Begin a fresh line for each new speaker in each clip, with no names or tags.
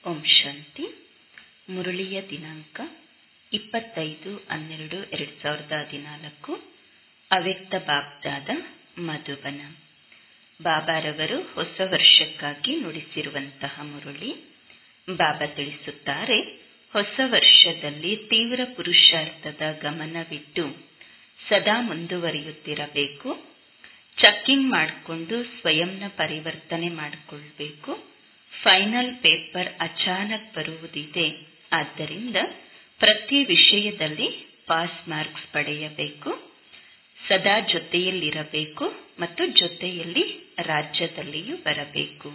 ಓಂ ಶಾಂತಿ ಮುರಳಿಯ ದಿನಾಂಕ ಇಪ್ಪತ್ತೈದು ಹನ್ನೆರಡು ಎರಡು ಸಾವಿರದ ಹದಿನಾಲ್ಕು ಅವ್ಯಕ್ತ ಬಾಬ್ದಾದ ಮಧುಬನ ಬಾಬಾರವರು ಹೊಸ ವರ್ಷಕ್ಕಾಗಿ ನುಡಿಸಿರುವಂತಹ ಮುರಳಿ ಬಾಬಾ ತಿಳಿಸುತ್ತಾರೆ ಹೊಸ ವರ್ಷದಲ್ಲಿ ತೀವ್ರ ಪುರುಷಾರ್ಥದ ಗಮನವಿಟ್ಟು ಸದಾ ಮುಂದುವರಿಯುತ್ತಿರಬೇಕು ಚೆಕ್ಕಿಂಗ್ ಮಾಡಿಕೊಂಡು ಸ್ವಯಂನ ಪರಿವರ್ತನೆ ಮಾಡಿಕೊಳ್ಬೇಕು ಫೈನಲ್ ಪೇಪರ್ ಅಚಾನಕ್ ಬರುವುದಿದೆ ಆದ್ದರಿಂದ ಪ್ರತಿ ವಿಷಯದಲ್ಲಿ ಪಾಸ್ ಮಾರ್ಕ್ಸ್ ಪಡೆಯಬೇಕು ಸದಾ ಜೊತೆಯಲ್ಲಿರಬೇಕು ಮತ್ತು ಜೊತೆಯಲ್ಲಿ ರಾಜ್ಯದಲ್ಲಿಯೂ ಬರಬೇಕು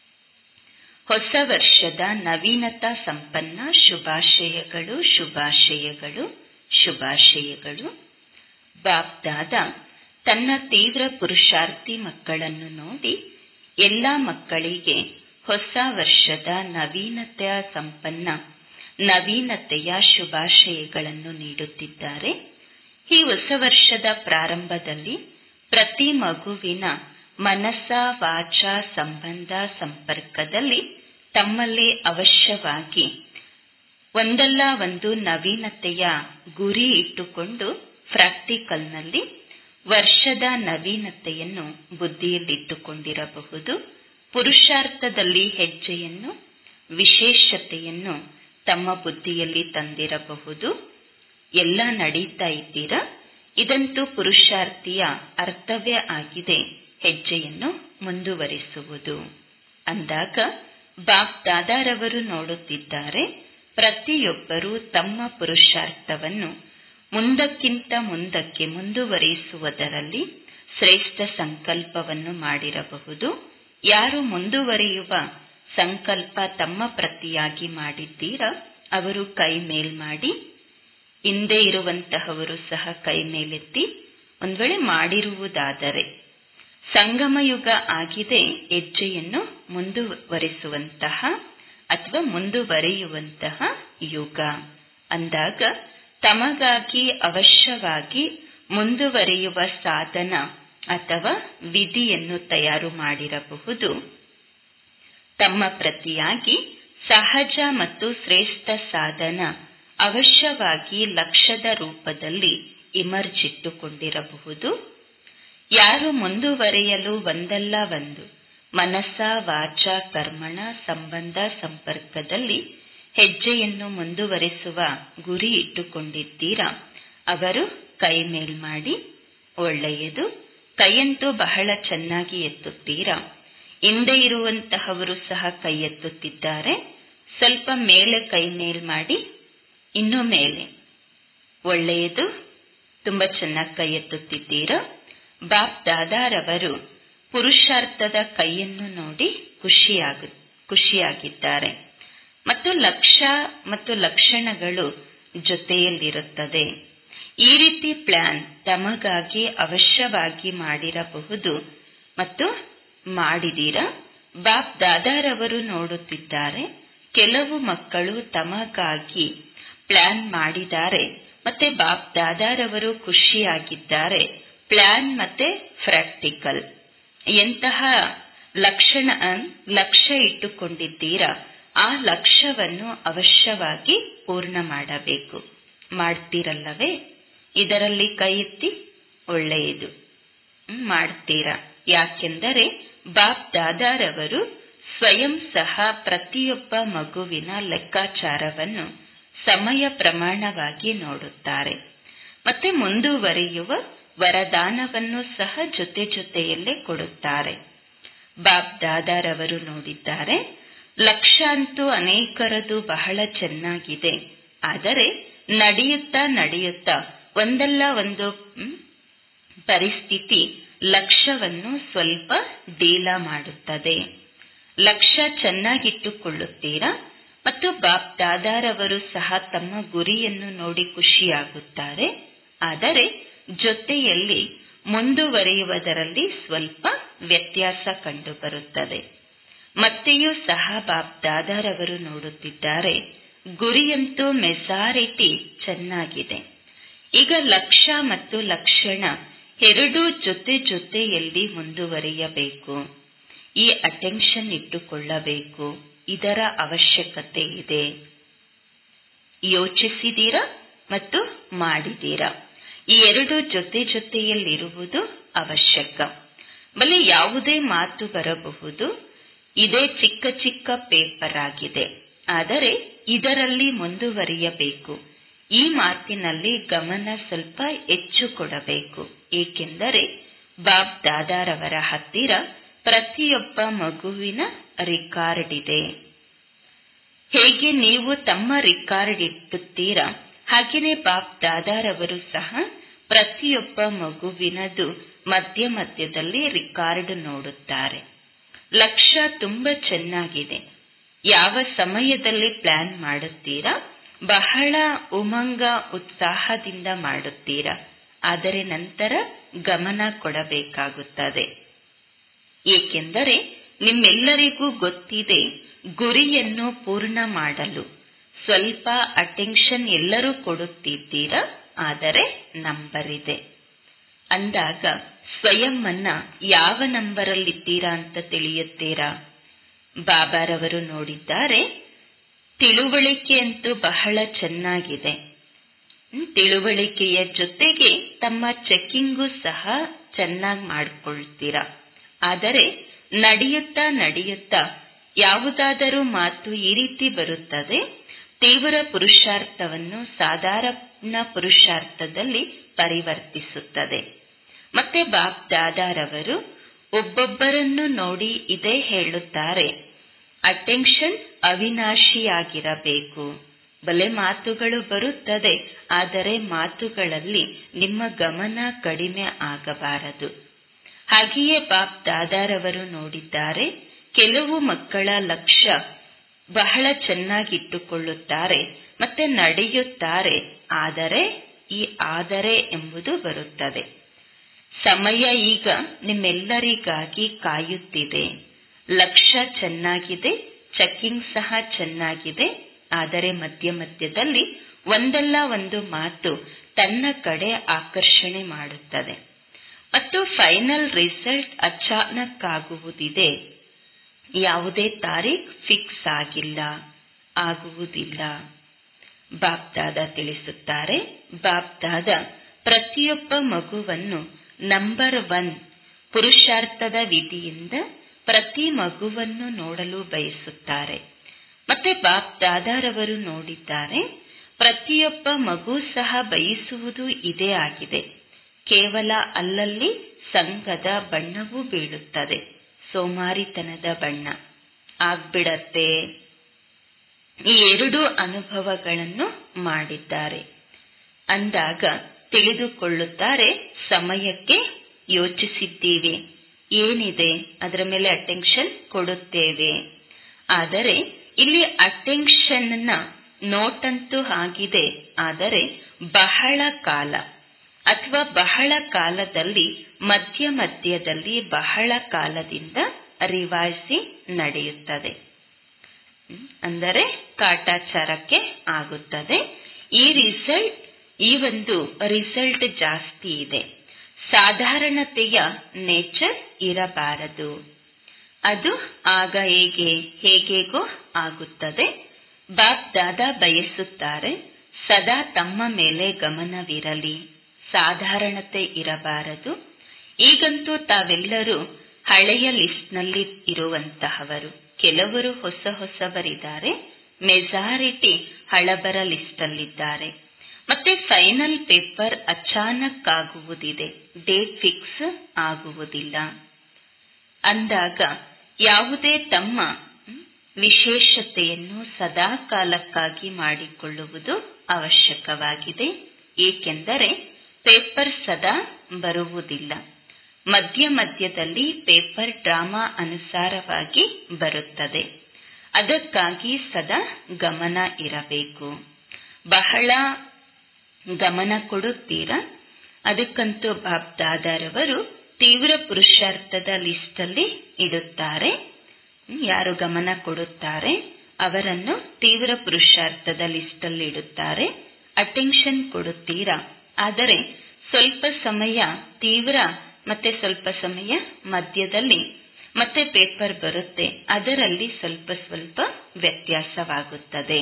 ಹೊಸ ವರ್ಷದ ನವೀನತಾ ಸಂಪನ್ನ ಶುಭಾಶಯಗಳು ಶುಭಾಶಯಗಳು ಶುಭಾಶಯಗಳು ಬಾಬ್ದಾದ ತನ್ನ ತೀವ್ರ ಪುರುಷಾರ್ಥಿ ಮಕ್ಕಳನ್ನು ನೋಡಿ ಎಲ್ಲ ಮಕ್ಕಳಿಗೆ ಹೊಸ ವರ್ಷದ ನವೀನತೆಯ ಸಂಪನ್ನ ನವೀನತೆಯ ಶುಭಾಶಯಗಳನ್ನು ನೀಡುತ್ತಿದ್ದಾರೆ ಈ ಹೊಸ ವರ್ಷದ ಪ್ರಾರಂಭದಲ್ಲಿ ಪ್ರತಿ ಮಗುವಿನ ಮನಸ್ಸ ವಾಚ ಸಂಬಂಧ ಸಂಪರ್ಕದಲ್ಲಿ ತಮ್ಮಲ್ಲಿ ಅವಶ್ಯವಾಗಿ ಒಂದಲ್ಲ ಒಂದು ನವೀನತೆಯ ಗುರಿ ಇಟ್ಟುಕೊಂಡು ಪ್ರಾಕ್ಟಿಕಲ್ನಲ್ಲಿ ವರ್ಷದ ನವೀನತೆಯನ್ನು ಬುದ್ಧಿಯಲ್ಲಿಟ್ಟುಕೊಂಡಿರಬಹುದು ಪುರುಷಾರ್ಥದಲ್ಲಿ ಹೆಜ್ಜೆಯನ್ನು ವಿಶೇಷತೆಯನ್ನು ತಮ್ಮ ಬುದ್ಧಿಯಲ್ಲಿ ತಂದಿರಬಹುದು ಎಲ್ಲ ನಡೀತಾ ಇದ್ದೀರಾ ಇದಂತೂ ಪುರುಷಾರ್ಥಿಯ ಅರ್ಥವೇ ಆಗಿದೆ ಹೆಜ್ಜೆಯನ್ನು ಮುಂದುವರಿಸುವುದು ಅಂದಾಗ ಬಾಪ್ ದಾದಾರವರು ನೋಡುತ್ತಿದ್ದಾರೆ ಪ್ರತಿಯೊಬ್ಬರೂ ತಮ್ಮ ಪುರುಷಾರ್ಥವನ್ನು ಮುಂದಕ್ಕಿಂತ ಮುಂದಕ್ಕೆ ಮುಂದುವರಿಸುವುದರಲ್ಲಿ ಶ್ರೇಷ್ಠ ಸಂಕಲ್ಪವನ್ನು ಮಾಡಿರಬಹುದು ಯಾರು ಮುಂದುವರಿಯುವ ಸಂಕಲ್ಪ ತಮ್ಮ ಪ್ರತಿಯಾಗಿ ಮಾಡಿದ್ದೀರಾ ಅವರು ಕೈ ಮೇಲ್ ಮಾಡಿ ಹಿಂದೆ ಇರುವಂತಹವರು ಸಹ ಕೈ ಮೇಲೆತ್ತಿ ಒಂದ್ ವೇಳೆ ಮಾಡಿರುವುದಾದರೆ ಸಂಗಮಯುಗ ಆಗಿದೆ ಹೆಜ್ಜೆಯನ್ನು ಮುಂದುವರಿಸುವಂತಹ ಅಥವಾ ಮುಂದುವರಿಯುವಂತಹ ಯುಗ ಅಂದಾಗ ತಮಗಾಗಿ ಅವಶ್ಯವಾಗಿ ಮುಂದುವರಿಯುವ ಸಾಧನ ಅಥವಾ ವಿಧಿಯನ್ನು ತಯಾರು ಮಾಡಿರಬಹುದು ತಮ್ಮ ಪ್ರತಿಯಾಗಿ ಸಹಜ ಮತ್ತು ಶ್ರೇಷ್ಠ ಸಾಧನ ಅವಶ್ಯವಾಗಿ ಲಕ್ಷ್ಯದ ರೂಪದಲ್ಲಿ ಇಮರ್ಜಿಟ್ಟುಕೊಂಡಿರಬಹುದು ಯಾರು ಮುಂದುವರಿಯಲು ಒಂದಲ್ಲ ಒಂದು ಮನಸ್ಸ ವಾಚ ಕರ್ಮಣ ಸಂಬಂಧ ಸಂಪರ್ಕದಲ್ಲಿ ಹೆಜ್ಜೆಯನ್ನು ಮುಂದುವರಿಸುವ ಗುರಿ ಇಟ್ಟುಕೊಂಡಿದ್ದೀರಾ ಅವರು ಕೈ ಮೇಲ್ ಮಾಡಿ ಒಳ್ಳೆಯದು ಕೈಯಂತೂ ಬಹಳ ಚೆನ್ನಾಗಿ ಎತ್ತುತ್ತೀರಾ ಹಿಂದೆ ಇರುವಂತಹವರು ಸಹ ಕೈ ಎತ್ತುತ್ತಿದ್ದಾರೆ ಸ್ವಲ್ಪ ಮೇಲೆ ಕೈ ಮೇಲ್ ಮಾಡಿ ಇನ್ನೂ ಮೇಲೆ ಒಳ್ಳೆಯದು ತುಂಬಾ ಚೆನ್ನಾಗಿ ಕೈ ಎತ್ತುತ್ತಿದ್ದೀರಾ ಬಾಪ್ ದಾದಾರವರು ಪುರುಷಾರ್ಥದ ಕೈಯನ್ನು ನೋಡಿ ಖುಷಿಯಾಗ ಖುಷಿಯಾಗಿದ್ದಾರೆ ಮತ್ತು ಲಕ್ಷ್ಯ ಮತ್ತು ಲಕ್ಷಣಗಳು ಜೊತೆಯಲ್ಲಿರುತ್ತದೆ ಈ ರೀತಿ ಪ್ಲಾನ್ ತಮಗಾಗಿ ಅವಶ್ಯವಾಗಿ ಮಾಡಿರಬಹುದು ಮತ್ತು ಮಾಡಿದೀರಾ ಬಾಪ್ ದಾದಾರವರು ನೋಡುತ್ತಿದ್ದಾರೆ ಕೆಲವು ಮಕ್ಕಳು ತಮಗಾಗಿ ಪ್ಲಾನ್ ಮಾಡಿದ್ದಾರೆ ಮತ್ತೆ ಬಾಪ್ ದಾದಾರವರು ಖುಷಿಯಾಗಿದ್ದಾರೆ ಪ್ಲಾನ್ ಮತ್ತೆ ಪ್ರಾಕ್ಟಿಕಲ್ ಎಂತಹ ಲಕ್ಷಣ ಲಕ್ಷ್ಯ ಇಟ್ಟುಕೊಂಡಿದ್ದೀರಾ ಆ ಲಕ್ಷ್ಯವನ್ನು ಅವಶ್ಯವಾಗಿ ಪೂರ್ಣ ಮಾಡಬೇಕು ಮಾಡ್ತೀರಲ್ಲವೇ ಇದರಲ್ಲಿ ಕೈ ಎತ್ತಿ ಒಳ್ಳೆಯದು ಮಾಡ್ತೀರಾ ಯಾಕೆಂದರೆ ಬಾಪ್ ದಾದಾರವರು ಸ್ವಯಂ ಸಹ ಪ್ರತಿಯೊಬ್ಬ ಮಗುವಿನ ಲೆಕ್ಕಾಚಾರವನ್ನು ಸಮಯ ಪ್ರಮಾಣವಾಗಿ ನೋಡುತ್ತಾರೆ ಮತ್ತೆ ಮುಂದುವರಿಯುವ ವರದಾನವನ್ನು ಸಹ ಜೊತೆ ಜೊತೆಯಲ್ಲೇ ಕೊಡುತ್ತಾರೆ ಬಾಪ್ ದಾದಾರವರು ನೋಡಿದ್ದಾರೆ ಲಕ್ಷ್ಯ ಅಂತೂ ಅನೇಕರದು ಬಹಳ ಚೆನ್ನಾಗಿದೆ ಆದರೆ ನಡೆಯುತ್ತಾ ನಡೆಯುತ್ತಾ ಒಂದಲ್ಲ ಒಂದು ಪರಿಸ್ಥಿತಿ ಲಕ್ಷ್ಯವನ್ನು ಸ್ವಲ್ಪ ಡೀಲ ಮಾಡುತ್ತದೆ ಲಕ್ಷ್ಯ ಚೆನ್ನಾಗಿಟ್ಟುಕೊಳ್ಳುತ್ತೀರಾ ಮತ್ತು ಬಾಪ್ ದಾದಾರವರು ಸಹ ತಮ್ಮ ಗುರಿಯನ್ನು ನೋಡಿ ಖುಷಿಯಾಗುತ್ತಾರೆ ಆದರೆ ಜೊತೆಯಲ್ಲಿ ಮುಂದುವರಿಯುವುದರಲ್ಲಿ ಸ್ವಲ್ಪ ವ್ಯತ್ಯಾಸ ಕಂಡುಬರುತ್ತದೆ ಮತ್ತೆಯೂ ಸಹ ಬಾಪ್ ದಾದಾರವರು ನೋಡುತ್ತಿದ್ದಾರೆ ಗುರಿಯಂತೂ ಮೆಜಾರಿಟಿ ಚೆನ್ನಾಗಿದೆ ಈಗ ಲಕ್ಷ್ಯ ಮತ್ತು ಲಕ್ಷಣ ಎರಡೂ ಜೊತೆ ಜೊತೆಯಲ್ಲಿ ಮುಂದುವರಿಯಬೇಕು ಈ ಅಟೆನ್ಷನ್ ಇಟ್ಟುಕೊಳ್ಳಬೇಕು ಇದರ ಅವಶ್ಯಕತೆ ಇದೆ ಯೋಚಿಸಿದೀರಾ ಮತ್ತು ಮಾಡಿದೀರಾ ಈ ಎರಡು ಜೊತೆ ಜೊತೆಯಲ್ಲಿರುವುದು ಅವಶ್ಯಕ ಬಲೆ ಯಾವುದೇ ಮಾತು ಬರಬಹುದು ಇದೇ ಚಿಕ್ಕ ಚಿಕ್ಕ ಪೇಪರ್ ಆಗಿದೆ ಆದರೆ ಇದರಲ್ಲಿ ಮುಂದುವರಿಯಬೇಕು ಈ ಮಾತಿನಲ್ಲಿ ಗಮನ ಸ್ವಲ್ಪ ಹೆಚ್ಚು ಕೊಡಬೇಕು ಏಕೆಂದರೆ ಬಾಬ್ ದಾದಾರವರ ಹತ್ತಿರ ಪ್ರತಿಯೊಬ್ಬ ಮಗುವಿನ ರಿಕಾರ್ಡ್ ಇದೆ ಹೇಗೆ ನೀವು ತಮ್ಮ ರಿಕಾರ್ಡ್ ಇಟ್ಟುತ್ತೀರಾ ಹಾಗೆಯೇ ಬಾಬ್ ದಾದಾರವರು ಸಹ ಪ್ರತಿಯೊಬ್ಬ ಮಗುವಿನದು ಮಧ್ಯ ಮಧ್ಯದಲ್ಲಿ ರಿಕಾರ್ಡ್ ನೋಡುತ್ತಾರೆ ಲಕ್ಷ್ಯ ತುಂಬಾ ಚೆನ್ನಾಗಿದೆ ಯಾವ ಸಮಯದಲ್ಲಿ ಪ್ಲಾನ್ ಮಾಡುತ್ತೀರಾ ಬಹಳ ಉಮಂಗ ಉತ್ಸಾಹದಿಂದ ಮಾಡುತ್ತೀರಾ ಆದರೆ ನಂತರ ಗಮನ ಕೊಡಬೇಕಾಗುತ್ತದೆ ಏಕೆಂದರೆ ನಿಮ್ಮೆಲ್ಲರಿಗೂ ಗೊತ್ತಿದೆ ಗುರಿಯನ್ನು ಪೂರ್ಣ ಮಾಡಲು ಸ್ವಲ್ಪ ಅಟೆನ್ಷನ್ ಎಲ್ಲರೂ ಕೊಡುತ್ತಿದ್ದೀರಾ ಆದರೆ ನಂಬರ್ ಇದೆ ಅಂದಾಗ ಸ್ವಯಂ ಅನ್ನ ಯಾವ ನಂಬರಲ್ಲಿದ್ದೀರಾ ಅಂತ ತಿಳಿಯುತ್ತೀರಾ ಬಾಬಾರವರು ನೋಡಿದ್ದಾರೆ ತಿಳುವಳಿಕೆ ಅಂತೂ ಬಹಳ ಚೆನ್ನಾಗಿದೆ ತಿಳುವಳಿಕೆಯ ಜೊತೆಗೆ ತಮ್ಮ ಚೆಕ್ಕಿಂಗು ಸಹ ಚೆನ್ನಾಗಿ ಮಾಡಿಕೊಳ್ತೀರಾ ಆದರೆ ನಡೆಯುತ್ತಾ ನಡೆಯುತ್ತಾ ಯಾವುದಾದರೂ ಮಾತು ಈ ರೀತಿ ಬರುತ್ತದೆ ತೀವ್ರ ಪುರುಷಾರ್ಥವನ್ನು ಸಾಧಾರಣ ಪುರುಷಾರ್ಥದಲ್ಲಿ ಪರಿವರ್ತಿಸುತ್ತದೆ ಮತ್ತೆ ಬಾಬ್ ದಾದಾರವರು ಒಬ್ಬೊಬ್ಬರನ್ನು ನೋಡಿ ಇದೇ ಹೇಳುತ್ತಾರೆ ಅಟೆನ್ಷನ್ ಅವಿನಾಶಿಯಾಗಿರಬೇಕು ಬಲೆ ಮಾತುಗಳು ಬರುತ್ತದೆ ಆದರೆ ಮಾತುಗಳಲ್ಲಿ ನಿಮ್ಮ ಗಮನ ಕಡಿಮೆ ಆಗಬಾರದು ಹಾಗೆಯೇ ಬಾಬ್ ದಾದಾರವರು ನೋಡಿದ್ದಾರೆ ಕೆಲವು ಮಕ್ಕಳ ಲಕ್ಷ್ಯ ಬಹಳ ಚೆನ್ನಾಗಿಟ್ಟುಕೊಳ್ಳುತ್ತಾರೆ ಮತ್ತೆ ನಡೆಯುತ್ತಾರೆ ಆದರೆ ಈ ಆದರೆ ಎಂಬುದು ಬರುತ್ತದೆ ಸಮಯ ಈಗ ನಿಮ್ಮೆಲ್ಲರಿಗಾಗಿ ಕಾಯುತ್ತಿದೆ ಲಕ್ಷ್ಯ ಚೆನ್ನಾಗಿದೆ ಚೆಕ್ಕಿಂಗ್ ಸಹ ಚೆನ್ನಾಗಿದೆ ಆದರೆ ಮಧ್ಯ ಮಧ್ಯದಲ್ಲಿ ಒಂದಲ್ಲ ಒಂದು ಮಾತು ತನ್ನ ಕಡೆ ಆಕರ್ಷಣೆ ಮಾಡುತ್ತದೆ ಮತ್ತು ಫೈನಲ್ ರಿಸಲ್ಟ್ ಅಚಾನಕ್ ಆಗುವುದಿದೆ ಯಾವುದೇ ತಾರೀಖ್ ಫಿಕ್ಸ್ ಆಗಿಲ್ಲ ಆಗುವುದಿಲ್ಲ ಬಾಬ್ದಾದ ತಿಳಿಸುತ್ತಾರೆ ಬಾಬ್ದಾದ ಪ್ರತಿಯೊಬ್ಬ ಮಗುವನ್ನು ನಂಬರ್ ಒನ್ ಪುರುಷಾರ್ಥದ ವಿಧಿಯಿಂದ ಪ್ರತಿ ಮಗುವನ್ನು ನೋಡಲು ಬಯಸುತ್ತಾರೆ ಮತ್ತೆ ಬಾಬ್ ದಾದಾರವರು ನೋಡಿದ್ದಾರೆ ಪ್ರತಿಯೊಬ್ಬ ಮಗು ಸಹ ಬಯಸುವುದು ಇದೇ ಆಗಿದೆ ಕೇವಲ ಅಲ್ಲಲ್ಲಿ ಸಂಘದ ಬಣ್ಣವೂ ಬೀಳುತ್ತದೆ ಸೋಮಾರಿತನದ ಬಣ್ಣ ಆಗ್ಬಿಡತ್ತೆ ಈ ಎರಡು ಅನುಭವಗಳನ್ನು ಮಾಡಿದ್ದಾರೆ ಅಂದಾಗ ತಿಳಿದುಕೊಳ್ಳುತ್ತಾರೆ ಸಮಯಕ್ಕೆ ಯೋಚಿಸಿದ್ದೀವಿ ಏನಿದೆ ಅದರ ಮೇಲೆ ಅಟೆನ್ಷನ್ ಕೊಡುತ್ತೇವೆ ಆದರೆ ಇಲ್ಲಿ ಅಟೆನ್ಷನ್ನ ನೋಟಂತೂ ಆಗಿದೆ ಆದರೆ ಬಹಳ ಕಾಲ ಅಥವಾ ಬಹಳ ಕಾಲದಲ್ಲಿ ಮಧ್ಯ ಮಧ್ಯದಲ್ಲಿ ಬಹಳ ಕಾಲದಿಂದ ರಿವಾಯಿಸಿ ನಡೆಯುತ್ತದೆ ಅಂದರೆ ಕಾಟಾಚಾರಕ್ಕೆ ಆಗುತ್ತದೆ ಈ ರಿಸಲ್ಟ್ ಈ ಒಂದು ರಿಸಲ್ಟ್ ಜಾಸ್ತಿ ಇದೆ ಸಾಧಾರಣತೆಯ ನೇಚರ್ ಇರಬಾರದು ಅದು ಆಗ ಹೇಗೆ ಹೇಗೇಗೋ ಆಗುತ್ತದೆ ಬಾಪ್ ದಾದಾ ಬಯಸುತ್ತಾರೆ ಸದಾ ತಮ್ಮ ಮೇಲೆ ಗಮನವಿರಲಿ ಸಾಧಾರಣತೆ ಇರಬಾರದು ಈಗಂತೂ ತಾವೆಲ್ಲರೂ ಹಳೆಯ ಲಿಸ್ಟ್ನಲ್ಲಿ ಇರುವಂತಹವರು ಕೆಲವರು ಹೊಸ ಹೊಸಬರಿದ್ದಾರೆ ಮೆಜಾರಿಟಿ ಹಳಬರ ಲಿಸ್ಟಲ್ಲಿದ್ದಾರೆ ಮತ್ತೆ ಫೈನಲ್ ಪೇಪರ್ ಅಚಾನಕ್ ಆಗುವುದಿದೆ ಡೇಟ್ ಫಿಕ್ಸ್ ಆಗುವುದಿಲ್ಲ ಅಂದಾಗ ಯಾವುದೇ ತಮ್ಮ ವಿಶೇಷತೆಯನ್ನು ಸದಾ ಕಾಲಕ್ಕಾಗಿ ಮಾಡಿಕೊಳ್ಳುವುದು ಅವಶ್ಯಕವಾಗಿದೆ ಏಕೆಂದರೆ ಪೇಪರ್ ಸದಾ ಬರುವುದಿಲ್ಲ ಮಧ್ಯ ಮಧ್ಯದಲ್ಲಿ ಪೇಪರ್ ಡ್ರಾಮಾ ಅನುಸಾರವಾಗಿ ಬರುತ್ತದೆ ಅದಕ್ಕಾಗಿ ಸದಾ ಗಮನ ಇರಬೇಕು ಬಹಳ ಗಮನ ಕೊಡುತ್ತೀರಾ ಅದಕ್ಕಂತೂ ಬಾಬ್ ದಾದಾರವರು ತೀವ್ರ ಪುರುಷಾರ್ಥದ ಲಿಸ್ಟಲ್ಲಿ ಇಡುತ್ತಾರೆ ಯಾರು ಗಮನ ಕೊಡುತ್ತಾರೆ ಅವರನ್ನು ತೀವ್ರ ಪುರುಷಾರ್ಥದ ಲಿಸ್ಟಲ್ಲಿ ಇಡುತ್ತಾರೆ ಅಟೆನ್ಷನ್ ಕೊಡುತ್ತೀರಾ ಆದರೆ ಸ್ವಲ್ಪ ಸಮಯ ತೀವ್ರ ಮತ್ತೆ ಸ್ವಲ್ಪ ಸಮಯ ಮಧ್ಯದಲ್ಲಿ ಮತ್ತೆ ಪೇಪರ್ ಬರುತ್ತೆ ಅದರಲ್ಲಿ ಸ್ವಲ್ಪ ಸ್ವಲ್ಪ ವ್ಯತ್ಯಾಸವಾಗುತ್ತದೆ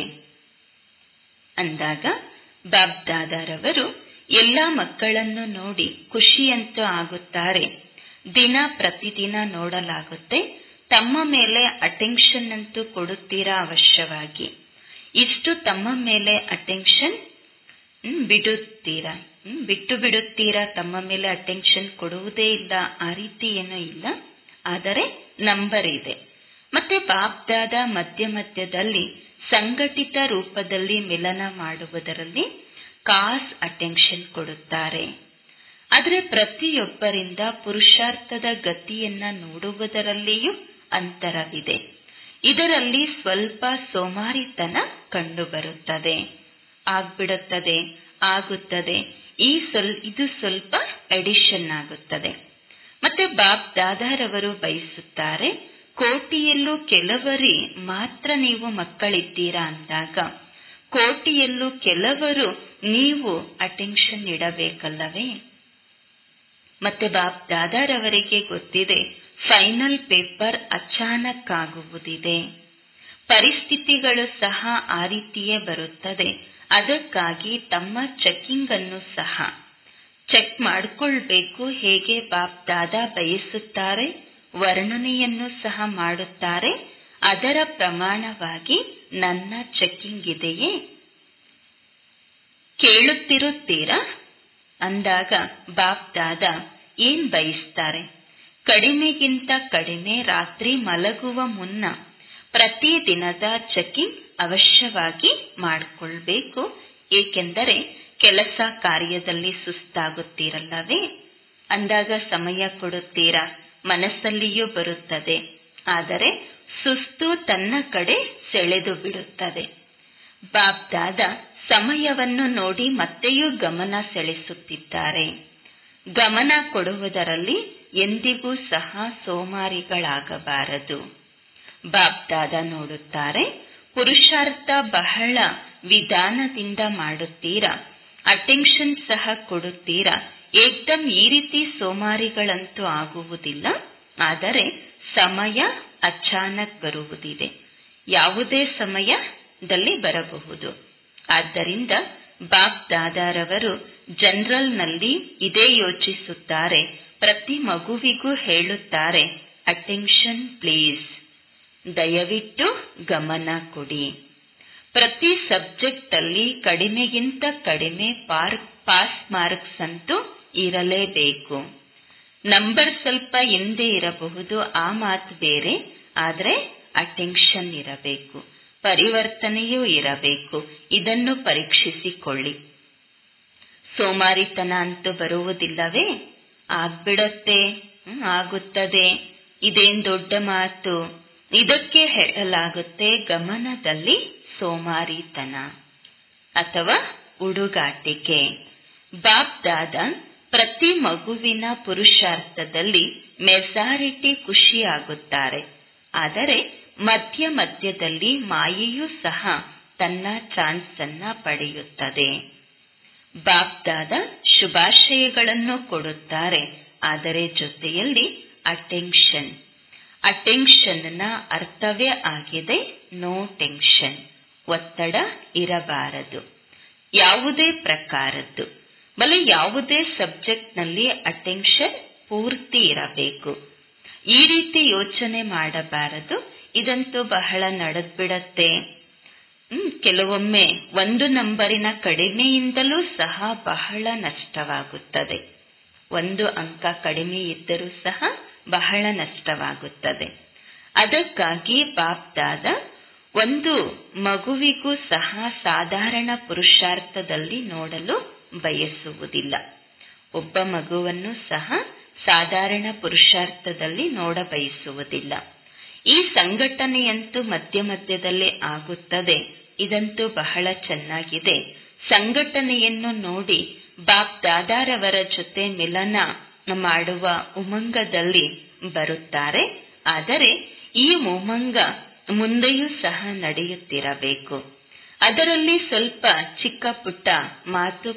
ಅಂದಾಗ ಬಾಬ್ದಾದಾರವರು ಎಲ್ಲ ಮಕ್ಕಳನ್ನು ನೋಡಿ ಖುಷಿಯಂತೂ ಆಗುತ್ತಾರೆ ದಿನ ಪ್ರತಿದಿನ ನೋಡಲಾಗುತ್ತೆ ತಮ್ಮ ಮೇಲೆ ಅಟೆನ್ಷನ್ ಅಂತೂ ಕೊಡುತ್ತೀರಾ ಅವಶ್ಯವಾಗಿ ಇಷ್ಟು ತಮ್ಮ ಮೇಲೆ ಅಟೆನ್ಷನ್ ಬಿಡುತ್ತೀರಾ ಬಿಟ್ಟು ಬಿಡುತ್ತೀರಾ ತಮ್ಮ ಮೇಲೆ ಅಟೆನ್ಷನ್ ಕೊಡುವುದೇ ಇಲ್ಲ ಆ ರೀತಿ ಏನೂ ಇಲ್ಲ ಆದರೆ ನಂಬರ್ ಇದೆ ಮತ್ತೆ ಬಾಬ್ದಾದ ಮಧ್ಯ ಮಧ್ಯದಲ್ಲಿ ಸಂಘಟಿತ ರೂಪದಲ್ಲಿ ಮಿಲನ ಮಾಡುವುದರಲ್ಲಿ ಕಾಸ್ ಅಟೆನ್ಷನ್ ಕೊಡುತ್ತಾರೆ ಆದರೆ ಪ್ರತಿಯೊಬ್ಬರಿಂದ ಪುರುಷಾರ್ಥದ ಗತಿಯನ್ನ ನೋಡುವುದರಲ್ಲಿಯೂ ಅಂತರವಿದೆ ಇದರಲ್ಲಿ ಸ್ವಲ್ಪ ಸೋಮಾರಿತನ ಕಂಡುಬರುತ್ತದೆ ಆಗ್ಬಿಡುತ್ತದೆ ಆಗುತ್ತದೆ ಈ ಸ್ವಲ್ ಇದು ಸ್ವಲ್ಪ ಎಡಿಷನ್ ಆಗುತ್ತದೆ ಮತ್ತೆ ಬಾಬ್ ದಾದಾರವರು ಬಯಸುತ್ತಾರೆ ಕೋಟಿಯಲ್ಲೂ ಕೆಲವರಿ ಮಾತ್ರ ನೀವು ಮಕ್ಕಳಿದ್ದೀರಾ ಅಂದಾಗ ಕೋಟಿಯಲ್ಲೂ ಕೆಲವರು ನೀವು ಅಟೆನ್ಷನ್ ಇಡಬೇಕಲ್ಲವೇ ಮತ್ತೆ ಬಾಬ್ ದಾದಾರವರಿಗೆ ಗೊತ್ತಿದೆ ಫೈನಲ್ ಪೇಪರ್ ಅಚಾನಕ್ ಆಗುವುದಿದೆ ಪರಿಸ್ಥಿತಿಗಳು ಸಹ ಆ ರೀತಿಯೇ ಬರುತ್ತದೆ ಅದಕ್ಕಾಗಿ ತಮ್ಮ ಚೆಕಿಂಗ್ ಅನ್ನು ಸಹ ಚೆಕ್ ಮಾಡಿಕೊಳ್ಬೇಕು ಹೇಗೆ ಬಾಬ್ ದಾದಾ ಬಯಸುತ್ತಾರೆ ವರ್ಣನೆಯನ್ನು ಸಹ ಮಾಡುತ್ತಾರೆ ಅದರ ಪ್ರಮಾಣವಾಗಿ ನನ್ನ ಚೆಕಿಂಗ್ ಇದೆಯೇ ಕೇಳುತ್ತಿರುತ್ತೀರಾ ಅಂದಾಗ ಬಾಬ್ ದಾದಾ ಏನ್ ಬಯಸ್ತಾರೆ ಕಡಿಮೆಗಿಂತ ಕಡಿಮೆ ರಾತ್ರಿ ಮಲಗುವ ಮುನ್ನ ಪ್ರತಿ ದಿನದ ಚೆಕಿಂಗ್ ಅವಶ್ಯವಾಗಿ ಮಾಡಿಕೊಳ್ಬೇಕು ಏಕೆಂದರೆ ಕೆಲಸ ಕಾರ್ಯದಲ್ಲಿ ಸುಸ್ತಾಗುತ್ತೀರಲ್ಲವೇ ಅಂದಾಗ ಸಮಯ ಕೊಡುತ್ತೀರಾ ಮನಸ್ಸಲ್ಲಿಯೂ ಬರುತ್ತದೆ ಆದರೆ ಸುಸ್ತು ತನ್ನ ಕಡೆ ಸೆಳೆದು ಬಿಡುತ್ತದೆ ಬಾಬ್ದಾದ ಸಮಯವನ್ನು ನೋಡಿ ಮತ್ತೆಯೂ ಗಮನ ಸೆಳೆಸುತ್ತಿದ್ದಾರೆ ಗಮನ ಕೊಡುವುದರಲ್ಲಿ ಎಂದಿಗೂ ಸಹ ಸೋಮಾರಿಗಳಾಗಬಾರದು ಬಾಬ್ದಾದ ನೋಡುತ್ತಾರೆ ಪುರುಷಾರ್ಥ ಬಹಳ ವಿಧಾನದಿಂದ ಮಾಡುತ್ತೀರಾ ಅಟೆನ್ಷನ್ ಸಹ ಕೊಡುತ್ತೀರಾ ಏಕ್ದಮ್ ಈ ರೀತಿ ಸೋಮಾರಿಗಳಂತೂ ಆಗುವುದಿಲ್ಲ ಆದರೆ ಸಮಯ ಅಚಾನಕ್ ಬರುವುದಿದೆ ಯಾವುದೇ ಸಮಯದಲ್ಲಿ ಬರಬಹುದು ಆದ್ದರಿಂದ ಬಾಬ್ ದಾದಾರವರು ಜನರಲ್ನಲ್ಲಿ ಇದೇ ಯೋಚಿಸುತ್ತಾರೆ ಪ್ರತಿ ಮಗುವಿಗೂ ಹೇಳುತ್ತಾರೆ ಅಟೆನ್ಷನ್ ಪ್ಲೀಸ್ ದಯವಿಟ್ಟು ಗಮನ ಕೊಡಿ ಪ್ರತಿ ಸಬ್ಜೆಕ್ಟ್ ಅಲ್ಲಿ ಕಡಿಮೆಗಿಂತ ಕಡಿಮೆ ಪಾಸ್ ಮಾರ್ಕ್ಸ್ ಅಂತೂ ಇರಲೇಬೇಕು ನಂಬರ್ ಸ್ವಲ್ಪ ಹಿಂದೆ ಇರಬಹುದು ಆ ಮಾತು ಬೇರೆ ಆದರೆ ಅಟೆನ್ಷನ್ ಇರಬೇಕು ಪರಿವರ್ತನೆಯೂ ಇರಬೇಕು ಇದನ್ನು ಪರೀಕ್ಷಿಸಿಕೊಳ್ಳಿ ಸೋಮಾರಿತನ ಅಂತೂ ಬರುವುದಿಲ್ಲವೇ ಆಗ್ಬಿಡತ್ತೆ ಆಗುತ್ತದೆ ಇದೇನ್ ದೊಡ್ಡ ಮಾತು ಇದಕ್ಕೆ ಹೇಳಲಾಗುತ್ತೆ ಗಮನದಲ್ಲಿ ಸೋಮಾರಿತನ ಅಥವಾ ಉಡುಗಾಟಿಕೆ ಬಾಪ್ ದಾದ ಪ್ರತಿ ಮಗುವಿನ ಪುರುಷಾರ್ಥದಲ್ಲಿ ಮೆಜಾರಿಟಿ ಖುಷಿಯಾಗುತ್ತಾರೆ ಆದರೆ ಮಧ್ಯ ಮಧ್ಯದಲ್ಲಿ ಮಾಯೆಯೂ ಸಹ ತನ್ನ ಚಾನ್ಸ್ ಅನ್ನ ಪಡೆಯುತ್ತದೆ ಬಾಪ್ದಾದ ಶುಭಾಶಯಗಳನ್ನು ಕೊಡುತ್ತಾರೆ ಆದರೆ ಜೊತೆಯಲ್ಲಿ ಅಟೆನ್ಷನ್ ಅಟೆನ್ಷನ್ನ ಅರ್ಥವೇ ಆಗಿದೆ ನೋ ಟೆನ್ಷನ್ ಒತ್ತಡ ಇರಬಾರದು ಯಾವುದೇ ಪ್ರಕಾರದ್ದು ಬಲೆ ಯಾವುದೇ ಸಬ್ಜೆಕ್ಟ್ನಲ್ಲಿ ಅಟೆನ್ಷನ್ ಪೂರ್ತಿ ಇರಬೇಕು ಈ ರೀತಿ ಯೋಚನೆ ಮಾಡಬಾರದು ಇದಂತೂ ಬಹಳ ನಡೆದ್ಬಿಡತ್ತೆ ಹ್ಮ್ ಕೆಲವೊಮ್ಮೆ ಒಂದು ನಂಬರಿನ ಕಡಿಮೆಯಿಂದಲೂ ಸಹ ಬಹಳ ನಷ್ಟವಾಗುತ್ತದೆ ಒಂದು ಅಂಕ ಕಡಿಮೆ ಇದ್ದರೂ ಸಹ ಬಹಳ ನಷ್ಟವಾಗುತ್ತದೆ ಅದಕ್ಕಾಗಿ ಬಾಪ್ದಾದ ಒಂದು ಮಗುವಿಗೂ ಸಹ ಸಾಧಾರಣ ಪುರುಷಾರ್ಥದಲ್ಲಿ ನೋಡಲು ಬಯಸುವುದಿಲ್ಲ ಒಬ್ಬ ಮಗುವನ್ನು ಸಹ ಸಾಧಾರಣ ಪುರುಷಾರ್ಥದಲ್ಲಿ ನೋಡ ಬಯಸುವುದಿಲ್ಲ ಈ ಸಂಘಟನೆಯಂತೂ ಮಧ್ಯ ಮಧ್ಯದಲ್ಲಿ ಆಗುತ್ತದೆ ಇದಂತೂ ಬಹಳ ಚೆನ್ನಾಗಿದೆ ಸಂಘಟನೆಯನ್ನು ನೋಡಿ ಬಾಪ್ ದಾದಾರವರ ಜೊತೆ ಮಿಲನ ಮಾಡುವ ಉಮಂಗದಲ್ಲಿ ಬರುತ್ತಾರೆ ಆದರೆ ಈ ಉಮಂಗ ಮುಂದೆಯೂ ಸಹ ನಡೆಯುತ್ತಿರಬೇಕು ಅದರಲ್ಲಿ ಸ್ವಲ್ಪ ಚಿಕ್ಕ ಪುಟ್ಟ ಮಾತು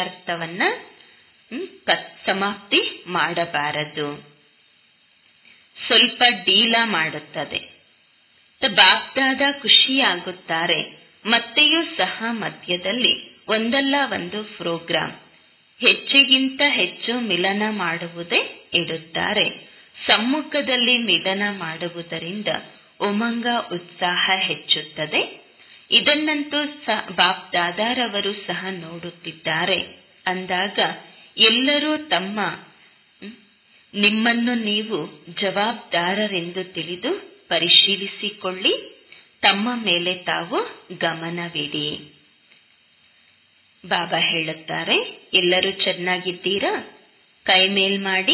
ಪುರುಷಾರ್ಥವನ್ನ ಸಮಾಪ್ತಿ ಮಾಡಬಾರದು ಸ್ವಲ್ಪ ಡೀಲ ಮಾಡುತ್ತದೆ ಬಾಪ್ದಾದ ಖುಷಿಯಾಗುತ್ತಾರೆ ಮತ್ತೆಯೂ ಸಹ ಮಧ್ಯದಲ್ಲಿ ಒಂದಲ್ಲ ಒಂದು ಪ್ರೋಗ್ರಾಂ ಹೆಚ್ಚಿಗಿಂತ ಹೆಚ್ಚು ಮಿಲನ ಮಾಡುವುದೇ ಇಡುತ್ತಾರೆ ಸಮ್ಮುಖದಲ್ಲಿ ಮಿಲನ ಮಾಡುವುದರಿಂದ ಉಮಂಗ ಉತ್ಸಾಹ ಹೆಚ್ಚುತ್ತದೆ ಇದನ್ನಂತೂ ಬಾಪ್ ದಾದಾರವರು ಸಹ ನೋಡುತ್ತಿದ್ದಾರೆ ಅಂದಾಗ ಎಲ್ಲರೂ ತಮ್ಮ ನಿಮ್ಮನ್ನು ನೀವು ಜವಾಬ್ದಾರರೆಂದು ತಿಳಿದು ಪರಿಶೀಲಿಸಿಕೊಳ್ಳಿ ತಮ್ಮ ಮೇಲೆ ತಾವು ಗಮನವಿಡಿ ಬಾಬಾ ಹೇಳುತ್ತಾರೆ ಎಲ್ಲರೂ ಚೆನ್ನಾಗಿದ್ದೀರಾ ಕೈ ಮೇಲ್ ಮಾಡಿ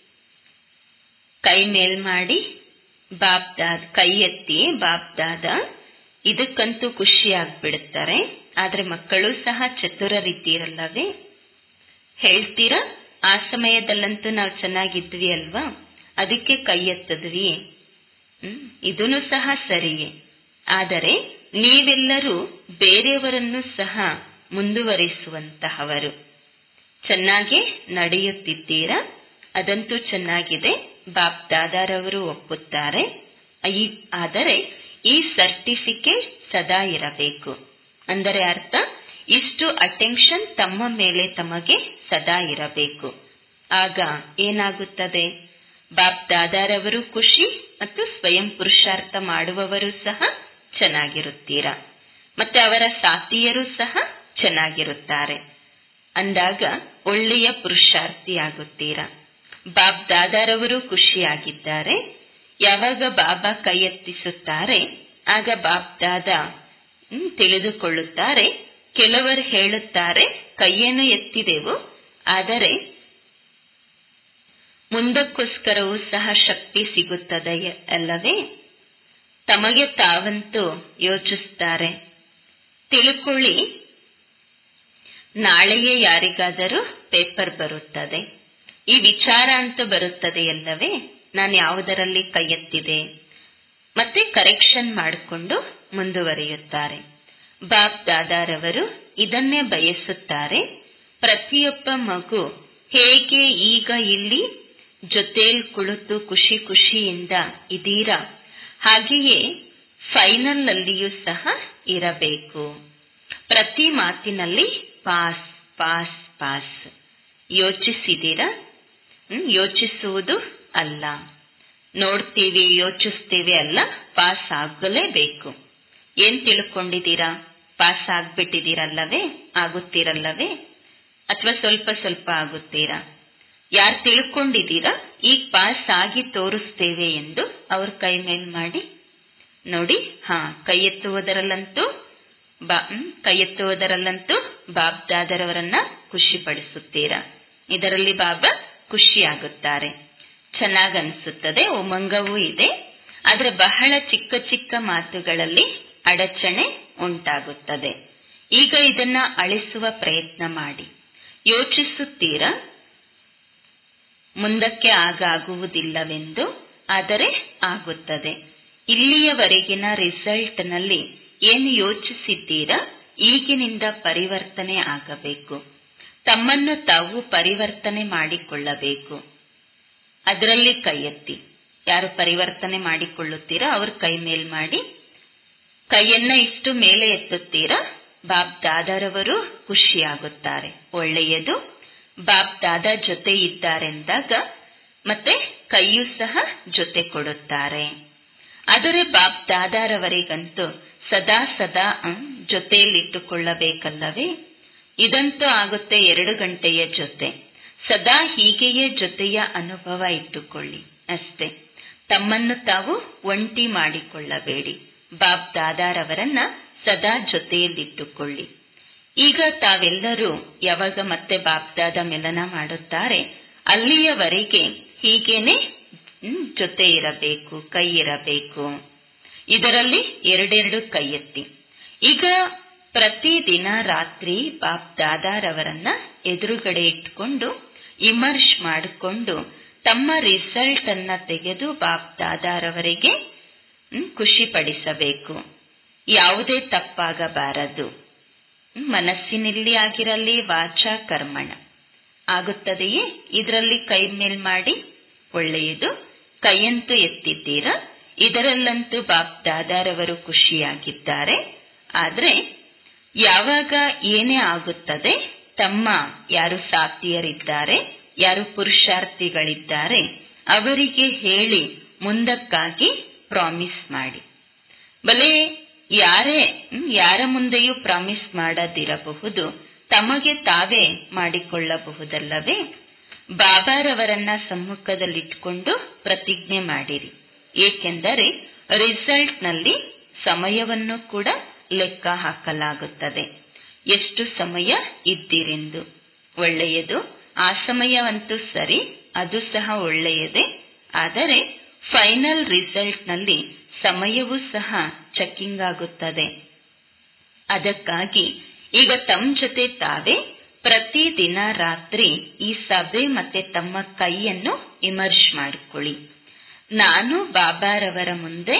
ಕೈ ಮೇಲ್ ಮಾಡಿ ಬಾಬ್ದಾದ್ ಕೈ ಎತ್ತಿ ಬಾಬ್ದಾದ ಇದಕ್ಕಂತೂ ಖುಷಿ ಆಗ್ಬಿಡುತ್ತಾರೆ ಆದ್ರೆ ಮಕ್ಕಳು ಸಹ ಚತುರರಿದ್ದೀರಲ್ಲವೇ ಹೇಳ್ತೀರಾ ಆ ಸಮಯದಲ್ಲಂತೂ ನಾವು ಚೆನ್ನಾಗಿದ್ವಿ ಅಲ್ವಾ ಅದಕ್ಕೆ ಕೈ ಎತ್ತದ್ವಿ ಹ್ಮ್ ಇದೂ ಸಹ ಸರಿಯೇ ಆದರೆ ನೀವೆಲ್ಲರೂ ಬೇರೆಯವರನ್ನು ಸಹ ಮುಂದುವರಿಸುವಂತಹವರು ಚೆನ್ನಾಗಿ ನಡೆಯುತ್ತಿದ್ದೀರಾ ಅದಂತೂ ಚೆನ್ನಾಗಿದೆ ಬಾಪ್ ದಾದಾರವರು ಒಪ್ಪುತ್ತಾರೆ ಆದರೆ ಈ ಸರ್ಟಿಫಿಕೇಟ್ ಸದಾ ಇರಬೇಕು ಅಂದರೆ ಅರ್ಥ ಇಷ್ಟು ಅಟೆನ್ಷನ್ ತಮ್ಮ ಮೇಲೆ ತಮಗೆ ಸದಾ ಇರಬೇಕು ಆಗ ಏನಾಗುತ್ತದೆ ಬಾಪ್ ದಾದಾರವರು ಖುಷಿ ಮತ್ತು ಸ್ವಯಂ ಪುರುಷಾರ್ಥ ಮಾಡುವವರು ಸಹ ಚೆನ್ನಾಗಿರುತ್ತೀರಾ ಮತ್ತೆ ಅವರ ಸಾಥಿಯರು ಸಹ ಚೆನ್ನಾಗಿರುತ್ತಾರೆ ಅಂದಾಗ ಒಳ್ಳೆಯ ಪುರುಷಾರ್ಥಿಯಾಗುತ್ತೀರಾ ಬಾಬ್ ದಾದಾರವರು ಖುಷಿಯಾಗಿದ್ದಾರೆ ಯಾವಾಗ ಬಾಬಾ ಕೈ ಎತ್ತಿಸುತ್ತಾರೆ ಆಗ ಬಾಬ್ ದಾದಾ ತಿಳಿದುಕೊಳ್ಳುತ್ತಾರೆ ಕೆಲವರು ಹೇಳುತ್ತಾರೆ ಕೈಯನ್ನು ಎತ್ತಿದೆವು ಆದರೆ ಮುಂದಕ್ಕೋಸ್ಕರವೂ ಸಹ ಶಕ್ತಿ ಸಿಗುತ್ತದೆ ಅಲ್ಲವೇ ತಮಗೆ ತಾವಂತೂ ಯೋಚಿಸ್ತಾರೆ ತಿಳ್ಕೊಳ್ಳಿ ನಾಳೆಯೇ ಯಾರಿಗಾದರೂ ಪೇಪರ್ ಬರುತ್ತದೆ ಈ ವಿಚಾರ ಅಂತೂ ಬರುತ್ತದೆಯಲ್ಲವೇ ನಾನು ಯಾವುದರಲ್ಲಿ ಕೈ ಎತ್ತಿದೆ ಮತ್ತೆ ಕರೆಕ್ಷನ್ ಮಾಡಿಕೊಂಡು ಮುಂದುವರಿಯುತ್ತಾರೆ ಬಾಬ್ ದಾದಾರವರು ಇದನ್ನೇ ಬಯಸುತ್ತಾರೆ ಪ್ರತಿಯೊಬ್ಬ ಮಗು ಹೇಗೆ ಈಗ ಇಲ್ಲಿ ಜೊತೇಲ್ ಕುಳಿತು ಖುಷಿ ಖುಷಿಯಿಂದ ಇದೀರಾ ಹಾಗೆಯೇ ಫೈನಲ್ ಅಲ್ಲಿಯೂ ಸಹ ಇರಬೇಕು ಪ್ರತಿ ಮಾತಿನಲ್ಲಿ ಪಾಸ್ ಪಾಸ್ ಪಾಸ್ ಯೋಚಿಸಿದಿರಾ ಯೋಚಿಸುವುದು ಅಲ್ಲ ನೋಡ್ತೀವಿ ಯೋಚಿಸ್ತೀವಿ ಅಲ್ಲ ಪಾಸ್ ಆಗಲೇಬೇಕು ಏನ್ ತಿಳ್ಕೊಂಡಿದ್ದೀರಾ ಪಾಸ್ ಆಗ್ಬಿಟ್ಟಿದ್ದೀರಲ್ಲವೇ ಆಗುತ್ತೀರಲ್ಲವೇ ಅಥವಾ ಸ್ವಲ್ಪ ಸ್ವಲ್ಪ ಆಗುತ್ತೀರಾ ಯಾರು ತಿಳ್ಕೊಂಡಿದ್ದೀರಾ ಈಗ ಪಾಸ್ ಆಗಿ ತೋರಿಸ್ತೇವೆ ಎಂದು ಅವ್ರ ಕೈ ಮೇಲ್ ಮಾಡಿ ನೋಡಿ ಹಾ ಕೈ ಎತ್ತುವುದರಲ್ಲಂತೂ ಬಾ ಕೈ ಎತ್ತುವುದರಲ್ಲಂತೂ ಬಾಬ್ ದಾದರವರನ್ನ ಖುಷಿಪಡಿಸುತ್ತೀರಾ ಇದರಲ್ಲಿ ಬಾಬಾ ಖುಷಿಯಾಗುತ್ತಾರೆ ಚೆನ್ನಾಗನ್ಸುತ್ತದೆ ಉಮಂಗವೂ ಇದೆ ಆದರೆ ಬಹಳ ಚಿಕ್ಕ ಚಿಕ್ಕ ಮಾತುಗಳಲ್ಲಿ ಅಡಚಣೆ ಉಂಟಾಗುತ್ತದೆ ಈಗ ಇದನ್ನ ಅಳಿಸುವ ಪ್ರಯತ್ನ ಮಾಡಿ ಯೋಚಿಸುತ್ತೀರಾ ಮುಂದಕ್ಕೆ ಆಗ ಆಗುವುದಿಲ್ಲವೆಂದು ಆದರೆ ಆಗುತ್ತದೆ ಇಲ್ಲಿಯವರೆಗಿನ ರಿಸಲ್ಟ್ನಲ್ಲಿ ಏನು ಯೋಚಿಸಿದ್ದೀರಾ ಈಗಿನಿಂದ ಪರಿವರ್ತನೆ ಆಗಬೇಕು ತಮ್ಮನ್ನು ತಾವು ಪರಿವರ್ತನೆ ಮಾಡಿಕೊಳ್ಳಬೇಕು ಅದರಲ್ಲಿ ಕೈ ಎತ್ತಿ ಯಾರು ಪರಿವರ್ತನೆ ಮಾಡಿಕೊಳ್ಳುತ್ತೀರಾ ಅವ್ರ ಕೈ ಮೇಲ್ ಮಾಡಿ ಕೈಯನ್ನ ಇಷ್ಟು ಮೇಲೆ ಎತ್ತುತ್ತೀರಾ ಬಾಬ್ ದಾದಾರವರು ಖುಷಿಯಾಗುತ್ತಾರೆ ಒಳ್ಳೆಯದು ಬಾಬ್ ದಾದಾ ಜೊತೆ ಇದ್ದಾರೆಂದಾಗ ಮತ್ತೆ ಕೈಯೂ ಸಹ ಜೊತೆ ಕೊಡುತ್ತಾರೆ ಆದರೆ ಬಾಬ್ ದಾದಾರವರಿಗಂತೂ ಸದಾ ಸದಾ ಜೊತೆಯಲ್ಲಿಟ್ಟುಕೊಳ್ಳಬೇಕಲ್ಲವೇ ಇದಂತೂ ಆಗುತ್ತೆ ಎರಡು ಗಂಟೆಯ ಜೊತೆ ಸದಾ ಹೀಗೆಯೇ ಜೊತೆಯ ಅನುಭವ ಇಟ್ಟುಕೊಳ್ಳಿ ಅಷ್ಟೇ ತಮ್ಮನ್ನು ತಾವು ಒಂಟಿ ಮಾಡಿಕೊಳ್ಳಬೇಡಿ ಬಾಬ್ ದಾದಾರವರನ್ನ ಸದಾ ಜೊತೆಯಲ್ಲಿಟ್ಟುಕೊಳ್ಳಿ ಈಗ ತಾವೆಲ್ಲರೂ ಯಾವಾಗ ಮತ್ತೆ ಬಾಬ್ದಾದ ಮಿಲನ ಮಾಡುತ್ತಾರೆ ಅಲ್ಲಿಯವರೆಗೆ ಹೀಗೇನೆ ಜೊತೆ ಇರಬೇಕು ಕೈ ಇರಬೇಕು ಇದರಲ್ಲಿ ಎರಡೆರಡು ಕೈ ಎತ್ತಿ ಈಗ ಪ್ರತಿದಿನ ರಾತ್ರಿ ಬಾಪ್ ದಾದಾರವರನ್ನ ಎದುರುಗಡೆ ಇಟ್ಕೊಂಡು ಇಮರ್ಶ್ ಮಾಡಿಕೊಂಡು ತಮ್ಮ ರಿಸಲ್ಟ್ ಅನ್ನ ತೆಗೆದು ಬಾಪ್ ದಾದಾರವರಿಗೆ ಖುಷಿಪಡಿಸಬೇಕು ಯಾವುದೇ ತಪ್ಪಾಗಬಾರದು ಮನಸ್ಸಿನಲ್ಲಿ ಆಗಿರಲಿ ವಾಚ ಕರ್ಮಣ ಆಗುತ್ತದೆಯೇ ಇದರಲ್ಲಿ ಕೈ ಮೇಲ್ ಮಾಡಿ ಒಳ್ಳೆಯದು ಕೈಯಂತೂ ಎತ್ತಿದ್ದೀರಾ ಇದರಲ್ಲಂತೂ ಬಾಪ್ ದಾದಾರವರು ಖುಷಿಯಾಗಿದ್ದಾರೆ ಆದ್ರೆ ಯಾವಾಗ ಏನೇ ಆಗುತ್ತದೆ ತಮ್ಮ ಯಾರು ಸಾತಿಯರಿದ್ದಾರೆ ಯಾರು ಪುರುಷಾರ್ಥಿಗಳಿದ್ದಾರೆ ಅವರಿಗೆ ಹೇಳಿ ಮುಂದಕ್ಕಾಗಿ ಪ್ರಾಮಿಸ್ ಮಾಡಿ ಬಲೆ ಯಾರೇ ಯಾರ ಮುಂದೆಯೂ ಪ್ರಾಮಿಸ್ ಮಾಡದಿರಬಹುದು ತಮಗೆ ತಾವೇ ಮಾಡಿಕೊಳ್ಳಬಹುದಲ್ಲವೇ ಬಾಬಾರವರನ್ನ ಸಮ್ಮುಖದಲ್ಲಿಟ್ಕೊಂಡು ಪ್ರತಿಜ್ಞೆ ಮಾಡಿರಿ ಏಕೆಂದರೆ ರಿಸಲ್ಟ್ನಲ್ಲಿ ಸಮಯವನ್ನು ಕೂಡ ಲೆಕ್ಕ ಹಾಕಲಾಗುತ್ತದೆ ಎಷ್ಟು ಸಮಯ ಇದ್ದೀರೆಂದು ಒಳ್ಳೆಯದು ಆ ಸಮಯವಂತೂ ಸರಿ ಅದು ಸಹ ಒಳ್ಳೆಯದೇ ಆದರೆ ಫೈನಲ್ ರಿಸಲ್ಟ್ನಲ್ಲಿ ಸಮಯವೂ ಸಹ ಚೆಕ್ಕಿಂಗ್ ಆಗುತ್ತದೆ ಅದಕ್ಕಾಗಿ ಈಗ ತಮ್ಮ ಜೊತೆ ತಾವೇ ಪ್ರತಿದಿನ ರಾತ್ರಿ ಈ ಸಭೆ ಮತ್ತೆ ತಮ್ಮ ಕೈಯನ್ನು ಇಮರ್ಜ್ ಮಾಡಿಕೊಳ್ಳಿ ನಾನು ಬಾಬಾರವರ ಮುಂದೆ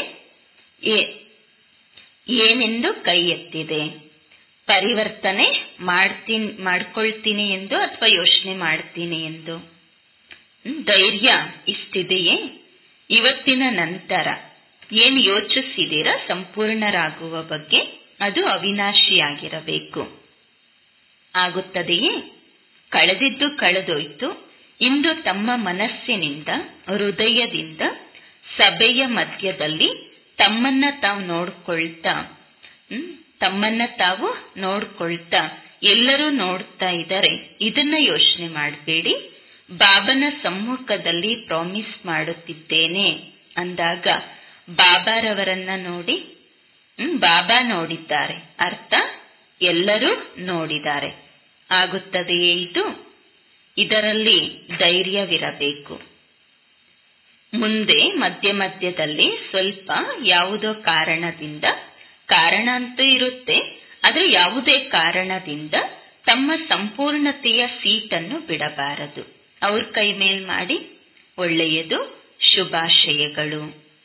ಏನೆಂದು ಕೈ ಎತ್ತಿದೆ ಪರಿವರ್ತನೆ ಮಾಡ್ತೀನಿ ಮಾಡ್ಕೊಳ್ತೀನಿ ಎಂದು ಅಥವಾ ಯೋಚನೆ ಮಾಡ್ತೀನಿ ಎಂದು ಧೈರ್ಯ ಇಷ್ಟಿದೆಯೇ ಇವತ್ತಿನ ನಂತರ ಏನು ಯೋಚಿಸಿದಿರಾ ಸಂಪೂರ್ಣರಾಗುವ ಬಗ್ಗೆ ಅದು ಅವಿನಾಶಿಯಾಗಿರಬೇಕು ಆಗುತ್ತದೆಯೇ ಕಳೆದಿದ್ದು ಕಳೆದೋಯ್ತು ಇಂದು ತಮ್ಮ ಮನಸ್ಸಿನಿಂದ ಹೃದಯದಿಂದ ಸಭೆಯ ಮಧ್ಯದಲ್ಲಿ ತಮ್ಮನ್ನ ತಾವು ನೋಡ್ಕೊಳ್ತಾ ತಮ್ಮನ್ನ ತಾವು ನೋಡ್ಕೊಳ್ತಾ ಎಲ್ಲರೂ ನೋಡ್ತಾ ಇದ್ದಾರೆ ಇದನ್ನ ಯೋಚನೆ ಮಾಡಬೇಡಿ ಬಾಬನ ಸಮ್ಮುಖದಲ್ಲಿ ಪ್ರಾಮಿಸ್ ಮಾಡುತ್ತಿದ್ದೇನೆ ಅಂದಾಗ ಬಾಬಾರವರನ್ನ ನೋಡಿ ಬಾಬಾ ನೋಡಿದ್ದಾರೆ ಅರ್ಥ ಎಲ್ಲರೂ ನೋಡಿದ್ದಾರೆ ಆಗುತ್ತದೆಯೇ ಇದು ಇದರಲ್ಲಿ ಧೈರ್ಯವಿರಬೇಕು ಮುಂದೆ ಮಧ್ಯ ಮಧ್ಯದಲ್ಲಿ ಸ್ವಲ್ಪ ಯಾವುದೋ ಕಾರಣದಿಂದ ಕಾರಣ ಅಂತೂ ಇರುತ್ತೆ ಆದರೆ ಯಾವುದೇ ಕಾರಣದಿಂದ ತಮ್ಮ ಸಂಪೂರ್ಣತೆಯ ಸೀಟನ್ನು ಬಿಡಬಾರದು ಅವ್ರ ಕೈ ಮೇಲ್ ಮಾಡಿ ಒಳ್ಳೆಯದು ಶುಭಾಶಯಗಳು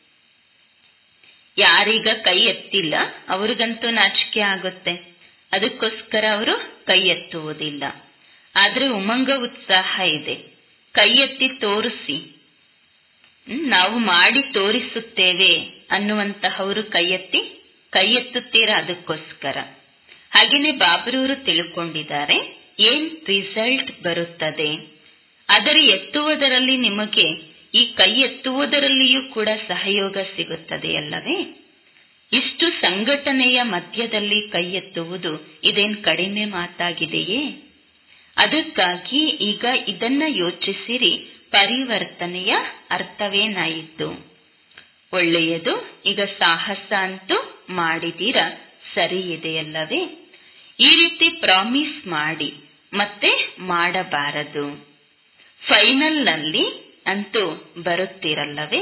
ಯಾರೀಗ ಕೈ ಎತ್ತಿಲ್ಲ ಅವ್ರಿಗಂತೂ ನಾಚಿಕೆ ಆಗುತ್ತೆ ಅದಕ್ಕೋಸ್ಕರ ಅವರು ಕೈ ಎತ್ತುವುದಿಲ್ಲ ಆದ್ರೆ ಉಮಂಗ ಉತ್ಸಾಹ ಇದೆ ಕೈ ಎತ್ತಿ ತೋರಿಸಿ ನಾವು ಮಾಡಿ ತೋರಿಸುತ್ತೇವೆ ಅನ್ನುವಂತಹವರು ಕೈ ಎತ್ತಿ ಕೈ ಎತ್ತುತ್ತೀರಾ ಅದಕ್ಕೋಸ್ಕರ ಹಾಗೇನೆ ಬಾಬರವರು ತಿಳ್ಕೊಂಡಿದ್ದಾರೆ ಏನ್ ರಿಸಲ್ಟ್ ಬರುತ್ತದೆ ಆದರೆ ಎತ್ತುವುದರಲ್ಲಿ ನಿಮಗೆ ಈ ಕೈ ಎತ್ತುವುದರಲ್ಲಿಯೂ ಕೂಡ ಸಹಯೋಗ ಸಿಗುತ್ತದೆಯಲ್ಲವೇ ಇಷ್ಟು ಸಂಘಟನೆಯ ಮಧ್ಯದಲ್ಲಿ ಕೈ ಎತ್ತುವುದು ಇದೇನ್ ಕಡಿಮೆ ಮಾತಾಗಿದೆಯೇ ಅದಕ್ಕಾಗಿ ಈಗ ಇದನ್ನ ಯೋಚಿಸಿರಿ ಪರಿವರ್ತನೆಯ ಅರ್ಥವೇನಾಯಿತು ಒಳ್ಳೆಯದು ಈಗ ಸಾಹಸ ಅಂತೂ ಮಾಡಿದೀರ ಸರಿ ಇದೆಯಲ್ಲವೇ ಈ ರೀತಿ ಪ್ರಾಮಿಸ್ ಮಾಡಿ ಮತ್ತೆ ಮಾಡಬಾರದು ಫೈನಲ್ನಲ್ಲಿ ಅಂತೂ ಬರುತ್ತಿರಲ್ಲವೇ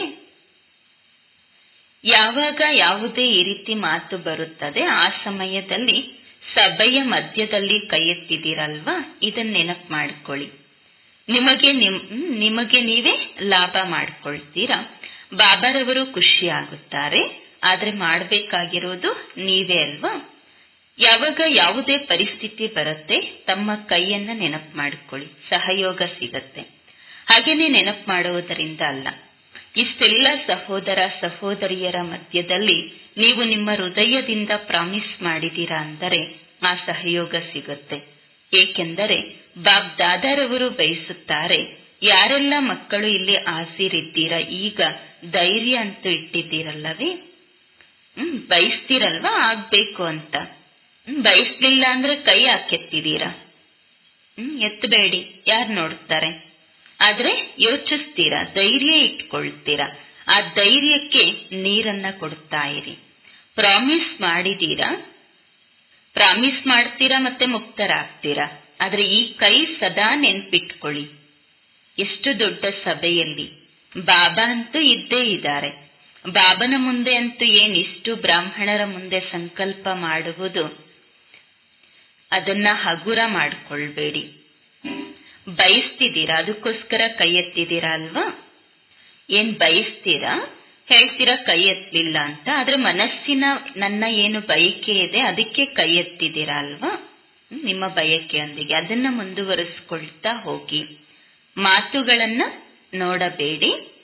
ಯಾವಾಗ ಯಾವುದೇ ಈ ರೀತಿ ಮಾತು ಬರುತ್ತದೆ ಆ ಸಮಯದಲ್ಲಿ ಸಭೆಯ ಮಧ್ಯದಲ್ಲಿ ಕೈ ಎತ್ತಿದಿರಲ್ವಾ ಇದನ್ನ ನೆನಪು ಮಾಡ್ಕೊಳ್ಳಿ ನಿಮಗೆ ನಿಮ್ ನಿಮಗೆ ನೀವೇ ಲಾಭ ಮಾಡ್ಕೊಳ್ತೀರಾ ಬಾಬಾರವರು ಖುಷಿ ಆಗುತ್ತಾರೆ ಆದ್ರೆ ಮಾಡಬೇಕಾಗಿರೋದು ನೀವೇ ಅಲ್ವಾ ಯಾವಾಗ ಯಾವುದೇ ಪರಿಸ್ಥಿತಿ ಬರುತ್ತೆ ತಮ್ಮ ಕೈಯನ್ನ ನೆನಪು ಮಾಡಿಕೊಳ್ಳಿ ಸಹಯೋಗ ಸಿಗತ್ತೆ ಹಾಗೇನೆ ನೆನಪು ಮಾಡುವುದರಿಂದ ಅಲ್ಲ ಇಷ್ಟೆಲ್ಲ ಸಹೋದರ ಸಹೋದರಿಯರ ಮಧ್ಯದಲ್ಲಿ ನೀವು ನಿಮ್ಮ ಹೃದಯದಿಂದ ಪ್ರಾಮಿಸ್ ಮಾಡಿದೀರಾ ಅಂದರೆ ಆ ಸಹಯೋಗ ಸಿಗುತ್ತೆ ಏಕೆಂದರೆ ಬಾಬ್ ದಾದಾರವರು ಬಯಸುತ್ತಾರೆ ಯಾರೆಲ್ಲ ಮಕ್ಕಳು ಇಲ್ಲಿ ಹಾಸಿರಿದ್ದೀರಾ ಈಗ ಧೈರ್ಯ ಅಂತೂ ಇಟ್ಟಿದ್ದೀರಲ್ಲವೇ ಹ್ಮ್ ಬಯಸ್ತೀರಲ್ವಾ ಆಗ್ಬೇಕು ಅಂತ ಹ್ಮ್ ಬಯಸ್ಲಿಲ್ಲ ಅಂದ್ರೆ ಕೈ ಹಾಕೆತ್ತಿದ್ದೀರಾ ಹ್ಮ್ ಎತ್ತಬೇಡಿ ಯಾರು ನೋಡ್ತಾರೆ ಆದ್ರೆ ಯೋಚಿಸ್ತೀರಾ ಧೈರ್ಯ ಇಟ್ಕೊಳ್ತೀರಾ ಆ ಧೈರ್ಯಕ್ಕೆ ನೀರನ್ನ ಕೊಡ್ತಾ ಇರಿ ಪ್ರಾಮಿಸ್ ಮಾಡಿದೀರಾ ಪ್ರಾಮಿಸ್ ಮಾಡ್ತೀರಾ ಮತ್ತೆ ಮುಕ್ತರಾಗ್ತೀರಾ ಆದ್ರೆ ಈ ಕೈ ಸದಾ ನೆನ್ಪಿಟ್ಕೊಳ್ಳಿ ಎಷ್ಟು ದೊಡ್ಡ ಸಭೆಯಲ್ಲಿ ಬಾಬಾ ಅಂತೂ ಇದ್ದೇ ಇದ್ದಾರೆ ಬಾಬನ ಮುಂದೆ ಅಂತೂ ಏನ್ ಇಷ್ಟು ಬ್ರಾಹ್ಮಣರ ಮುಂದೆ ಸಂಕಲ್ಪ ಮಾಡುವುದು ಅದನ್ನ ಹಗುರ ಮಾಡ್ಕೊಳ್ಬೇಡಿ ಬಯಸ್ತಿದ್ದೀರಾ ಅದಕ್ಕೋಸ್ಕರ ಕೈ ಎತ್ತಿದ್ದೀರಾ ಅಲ್ವಾ ಏನ್ ಬಯಸ್ತೀರಾ ಹೇಳ್ತೀರಾ ಕೈ ಎತ್ತಲಿಲ್ಲ ಅಂತ ಆದ್ರೆ ಮನಸ್ಸಿನ ನನ್ನ ಏನು ಬಯಕೆ ಇದೆ ಅದಕ್ಕೆ ಕೈ ಎತ್ತಿದ್ದೀರಾ ಅಲ್ವಾ ನಿಮ್ಮ ಬಯಕೆಯೊಂದಿಗೆ ಅದನ್ನ ಮುಂದುವರಿಸ್ಕೊಳ್ತಾ ಹೋಗಿ ಮಾತುಗಳನ್ನ ನೋಡಬೇಡಿ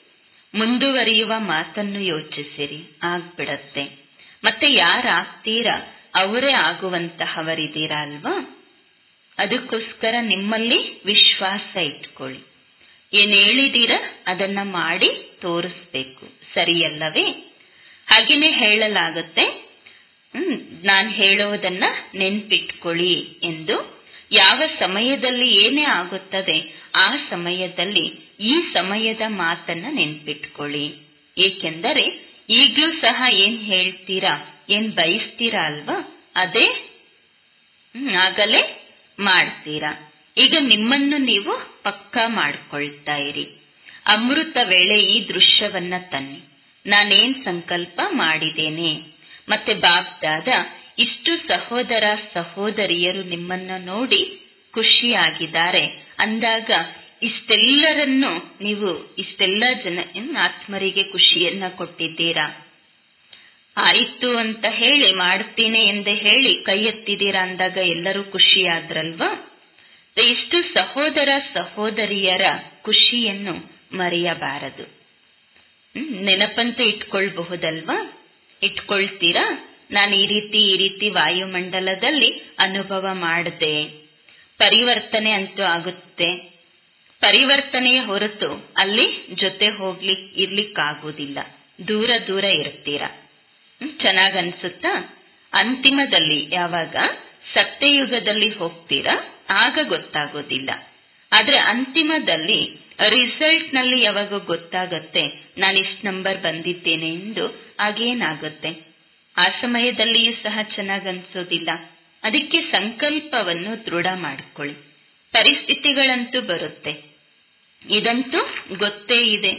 ಮುಂದುವರಿಯುವ ಮಾತನ್ನು ಯೋಚಿಸಿರಿ ಆಗ್ಬಿಡತ್ತೆ ಮತ್ತೆ ಯಾರಾಗ್ತೀರಾ ಅವರೇ ಆಗುವಂತಹವರಿದ್ದೀರಾ ಅಲ್ವಾ ಅದಕ್ಕೋಸ್ಕರ ನಿಮ್ಮಲ್ಲಿ ವಿಶ್ವಾಸ ಇಟ್ಕೊಳ್ಳಿ ಏನ್ ಹೇಳಿದೀರ ಅದನ್ನ ಮಾಡಿ ತೋರಿಸ್ಬೇಕು ಸರಿಯಲ್ಲವೇ ಹಾಗೇನೆ ಹೇಳಲಾಗುತ್ತೆ ಹ್ಮ್ ನಾನ್ ಹೇಳೋದನ್ನ ನೆನ್ಪಿಟ್ಕೊಳ್ಳಿ ಎಂದು ಯಾವ ಸಮಯದಲ್ಲಿ ಏನೇ ಆಗುತ್ತದೆ ಆ ಸಮಯದಲ್ಲಿ ಈ ಸಮಯದ ಮಾತನ್ನ ನೆನ್ಪಿಟ್ಕೊಳ್ಳಿ ಏಕೆಂದರೆ ಈಗ್ಲೂ ಸಹ ಏನ್ ಹೇಳ್ತೀರಾ ಏನ್ ಬಯಸ್ತೀರಾ ಅಲ್ವಾ ಅದೇ ಹ್ಮ್ ಆಗಲೇ ಮಾಡ್ತೀರಾ ಈಗ ನಿಮ್ಮನ್ನು ನೀವು ಪಕ್ಕಾ ಮಾಡ್ಕೊಳ್ತಾ ಇರಿ ಅಮೃತ ವೇಳೆ ಈ ದೃಶ್ಯವನ್ನ ತನ್ನಿ ನಾನೇನ್ ಸಂಕಲ್ಪ ಮಾಡಿದ್ದೇನೆ ಮತ್ತೆ ಬಾಬ್ದಾದ ಇಷ್ಟು ಸಹೋದರ ಸಹೋದರಿಯರು ನಿಮ್ಮನ್ನ ನೋಡಿ ಖುಷಿಯಾಗಿದ್ದಾರೆ ಅಂದಾಗ ಇಷ್ಟೆಲ್ಲರನ್ನು ನೀವು ಇಷ್ಟೆಲ್ಲ ಜನ ಆತ್ಮರಿಗೆ ಖುಷಿಯನ್ನ ಕೊಟ್ಟಿದ್ದೀರಾ ಆಯಿತು ಅಂತ ಹೇಳಿ ಮಾಡ್ತೀನಿ ಎಂದೇ ಹೇಳಿ ಕೈ ಎತ್ತಿದ್ದೀರಾ ಅಂದಾಗ ಎಲ್ಲರೂ ಖುಷಿಯಾದ್ರಲ್ವಾ ಇಷ್ಟು ಸಹೋದರ ಸಹೋದರಿಯರ ಖುಷಿಯನ್ನು ಮರೆಯಬಾರದು ನೆನಪಂತೂ ಇಟ್ಕೊಳ್ಬಹುದಲ್ವಾ ಇಟ್ಕೊಳ್ತೀರಾ ನಾನು ಈ ರೀತಿ ಈ ರೀತಿ ವಾಯುಮಂಡಲದಲ್ಲಿ ಅನುಭವ ಮಾಡದೆ ಪರಿವರ್ತನೆ ಅಂತೂ ಆಗುತ್ತೆ ಪರಿವರ್ತನೆಯ ಹೊರತು ಅಲ್ಲಿ ಜೊತೆ ಹೋಗ್ಲಿಕ್ ಇರ್ಲಿಕ್ಕಾಗೋದಿಲ್ಲ ದೂರ ದೂರ ಇರ್ತೀರಾ ಚೆನ್ನಾಗ್ ಅನ್ಸುತ್ತಾ ಅಂತಿಮದಲ್ಲಿ ಯಾವಾಗ ಸತ್ಯಯುಗದಲ್ಲಿ ಹೋಗ್ತೀರಾ ಆಗ ಗೊತ್ತಾಗೋದಿಲ್ಲ ಆದ್ರೆ ಅಂತಿಮದಲ್ಲಿ ರಿಸಲ್ಟ್ ನಲ್ಲಿ ಯಾವಾಗ ಗೊತ್ತಾಗತ್ತೆ ನಾನು ಇಷ್ಟು ನಂಬರ್ ಬಂದಿದ್ದೇನೆ ಎಂದು ಆಗೇನಾಗುತ್ತೆ ಆ ಸಮಯದಲ್ಲಿಯೂ ಸಹ ಚೆನ್ನಾಗ್ ಅನ್ಸೋದಿಲ್ಲ ಅದಕ್ಕೆ ಸಂಕಲ್ಪವನ್ನು ದೃಢ ಮಾಡಿಕೊಳ್ಳಿ ಪರಿಸ್ಥಿತಿಗಳಂತೂ ಬರುತ್ತೆ ಇದಂತೂ ಗೊತ್ತೇ ಇದೆ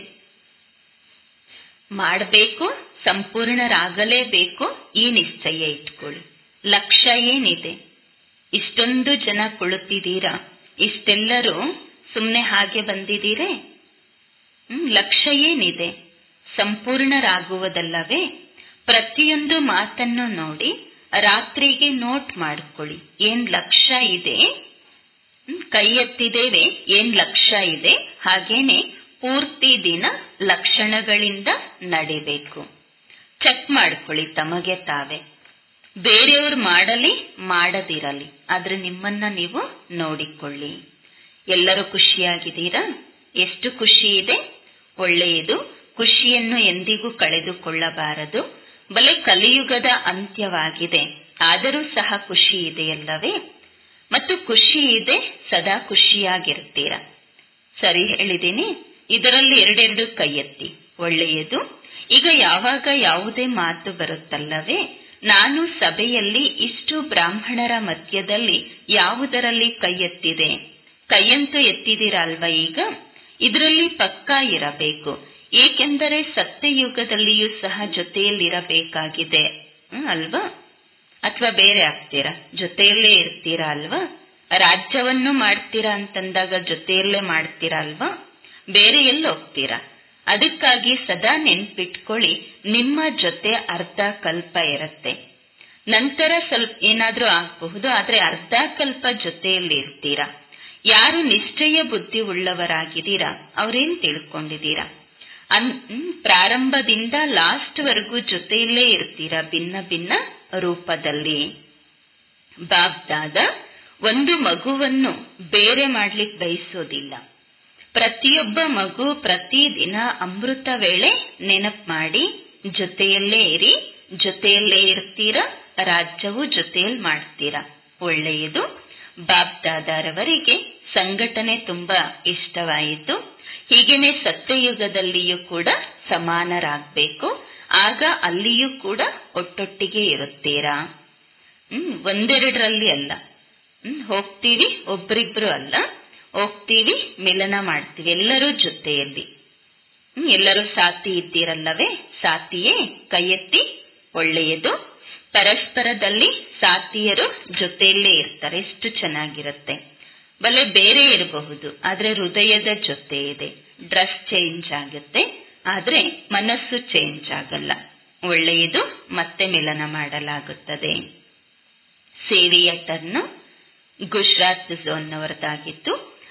ಮಾಡಬೇಕು ಸಂಪೂರ್ಣರಾಗಲೇಬೇಕು ಈ ನಿಶ್ಚಯ ಇಟ್ಕೊಳ್ಳಿ ಲಕ್ಷ್ಯ ಏನಿದೆ ಇಷ್ಟೊಂದು ಜನ ಕುಳಿತಿದ್ದೀರಾ ಇಷ್ಟೆಲ್ಲರೂ ಸುಮ್ಮನೆ ಹಾಗೆ ಬಂದಿದ್ದೀರೇ ಹ್ಮ್ ಲಕ್ಷ್ಯ ಏನಿದೆ ಸಂಪೂರ್ಣರಾಗುವುದಲ್ಲವೇ ಪ್ರತಿಯೊಂದು ಮಾತನ್ನು ನೋಡಿ ರಾತ್ರಿಗೆ ನೋಟ್ ಮಾಡ್ಕೊಳ್ಳಿ ಏನ್ ಲಕ್ಷ್ಯ ಇದೆ ಕೈ ಎತ್ತಿದ್ದೇವೆ ಏನ್ ಲಕ್ಷ್ಯ ಇದೆ ಹಾಗೇನೆ ಪೂರ್ತಿ ದಿನ ಲಕ್ಷಣಗಳಿಂದ ನಡಿಬೇಕು ಚೆಕ್ ಮಾಡ್ಕೊಳ್ಳಿ ತಮಗೆ ತಾವೇ ಬೇರೆಯವ್ರು ಮಾಡಲಿ ಮಾಡದಿರಲಿ ಆದ್ರೆ ನಿಮ್ಮನ್ನ ನೀವು ನೋಡಿಕೊಳ್ಳಿ ಎಲ್ಲರೂ ಖುಷಿಯಾಗಿದ್ದೀರಾ ಎಷ್ಟು ಖುಷಿ ಇದೆ ಒಳ್ಳೆಯದು ಖುಷಿಯನ್ನು ಎಂದಿಗೂ ಕಳೆದುಕೊಳ್ಳಬಾರದು ಬಲೆ ಕಲಿಯುಗದ ಅಂತ್ಯವಾಗಿದೆ ಆದರೂ ಸಹ ಖುಷಿ ಇದೆಯಲ್ಲವೇ ಮತ್ತು ಖುಷಿ ಇದೆ ಸದಾ ಖುಷಿಯಾಗಿರ್ತೀರ ಸರಿ ಹೇಳಿದ್ದೀನಿ ಇದರಲ್ಲಿ ಎರಡೆರಡು ಕೈ ಎತ್ತಿ ಒಳ್ಳೆಯದು ಈಗ ಯಾವಾಗ ಯಾವುದೇ ಮಾತು ಬರುತ್ತಲ್ಲವೇ ನಾನು ಸಭೆಯಲ್ಲಿ ಇಷ್ಟು ಬ್ರಾಹ್ಮಣರ ಮಧ್ಯದಲ್ಲಿ ಯಾವುದರಲ್ಲಿ ಕೈ ಎತ್ತಿದೆ ಕೈಯಂತೂ ಎತ್ತಿದಿರಲ್ವಾ ಈಗ ಇದರಲ್ಲಿ ಪಕ್ಕಾ ಇರಬೇಕು ಏಕೆಂದರೆ ಸತ್ಯಯುಗದಲ್ಲಿಯೂ ಸಹ ಜೊತೆಯಲ್ಲಿರಬೇಕಾಗಿದೆ ಅಲ್ವಾ ಅಥವಾ ಬೇರೆ ಆಗ್ತೀರಾ ಜೊತೆಯಲ್ಲೇ ಇರ್ತೀರಾ ಅಲ್ವಾ ರಾಜ್ಯವನ್ನು ಮಾಡ್ತೀರಾ ಅಂತಂದಾಗ ಜೊತೆಯಲ್ಲೇ ಮಾಡ್ತೀರಾ ಅಲ್ವಾ ಬೇರೆ ಎಲ್ಲಿ ಹೋಗ್ತೀರಾ ಅದಕ್ಕಾಗಿ ಸದಾ ನೆನ್ಪಿಟ್ಕೊಳ್ಳಿ ನಿಮ್ಮ ಜೊತೆ ಅರ್ಧ ಕಲ್ಪ ಇರತ್ತೆ ನಂತರ ಸ್ವಲ್ಪ ಏನಾದ್ರೂ ಆಗಬಹುದು ಆದ್ರೆ ಅರ್ಧ ಕಲ್ಪ ಜೊತೆಯಲ್ಲಿ ಇರ್ತೀರಾ ಯಾರು ನಿಶ್ಚಯ ಬುದ್ಧಿ ಉಳ್ಳವರಾಗಿದ್ದೀರಾ ಅವ್ರೇನ್ ತಿಳ್ಕೊಂಡಿದ್ದೀರಾ ಅನ್ ಪ್ರಾರಂಭದಿಂದ ಲಾಸ್ಟ್ ವರೆಗೂ ಜೊತೆಯಲ್ಲೇ ಇರ್ತೀರಾ ಭಿನ್ನ ಭಿನ್ನ ರೂಪದಲ್ಲಿ ಬಾಬ್ದಾದ ಒಂದು ಮಗುವನ್ನು ಬೇರೆ ಮಾಡ್ಲಿಕ್ಕೆ ಬಯಸೋದಿಲ್ಲ ಪ್ರತಿಯೊಬ್ಬ ಮಗು ಪ್ರತಿದಿನ ಅಮೃತ ವೇಳೆ ನೆನಪು ಮಾಡಿ ಜೊತೆಯಲ್ಲೇ ಇರಿ ಜೊತೆಯಲ್ಲೇ ಇರ್ತೀರಾ ರಾಜ್ಯವು ಜೊತೆಯಲ್ಲಿ ಮಾಡ್ತೀರಾ ಒಳ್ಳೆಯದು ಬಾಬ್ದಾದಾರವರಿಗೆ ಸಂಘಟನೆ ತುಂಬಾ ಇಷ್ಟವಾಯಿತು ಹೀಗೇನೆ ಸತ್ಯಯುಗದಲ್ಲಿಯೂ ಕೂಡ ಸಮಾನರಾಗಬೇಕು ಆಗ ಅಲ್ಲಿಯೂ ಕೂಡ ಒಟ್ಟೊಟ್ಟಿಗೆ ಇರುತ್ತೀರಾ ಹ್ಮ್ ಒಂದೆರಡರಲ್ಲಿ ಅಲ್ಲ ಹ್ಮ್ ಹೋಗ್ತೀವಿ ಒಬ್ರಿಬ್ರು ಅಲ್ಲ ಹೋಗ್ತೀವಿ ಮಿಲನ ಮಾಡ್ತೀವಿ ಎಲ್ಲರೂ ಜೊತೆಯಲ್ಲಿ ಹ್ಮ್ ಎಲ್ಲರೂ ಸಾತಿ ಇದ್ದೀರಲ್ಲವೇ ಸಾತಿಯೇ ಕೈ ಎತ್ತಿ ಒಳ್ಳೆಯದು ಪರಸ್ಪರದಲ್ಲಿ ಸಾತಿಯರು ಜೊತೆಯಲ್ಲೇ ಇರ್ತಾರೆ ಎಷ್ಟು ಚೆನ್ನಾಗಿರುತ್ತೆ ಬಲೆ ಬೇರೆ ಇರಬಹುದು ಆದ್ರೆ ಹೃದಯದ ಜೊತೆ ಇದೆ ಡ್ರೆಸ್ ಚೇಂಜ್ ಆಗುತ್ತೆ ಆದ್ರೆ ಮನಸ್ಸು ಚೇಂಜ್ ಆಗಲ್ಲ ಒಳ್ಳೆಯದು ಮತ್ತೆ ಮಿಲನ ಮಾಡಲಾಗುತ್ತದೆ ಸೇವೆಯ ಟರ್ನು ಗುಜರಾತ್ ಝೋನ್ನವರದಾಗಿತ್ತು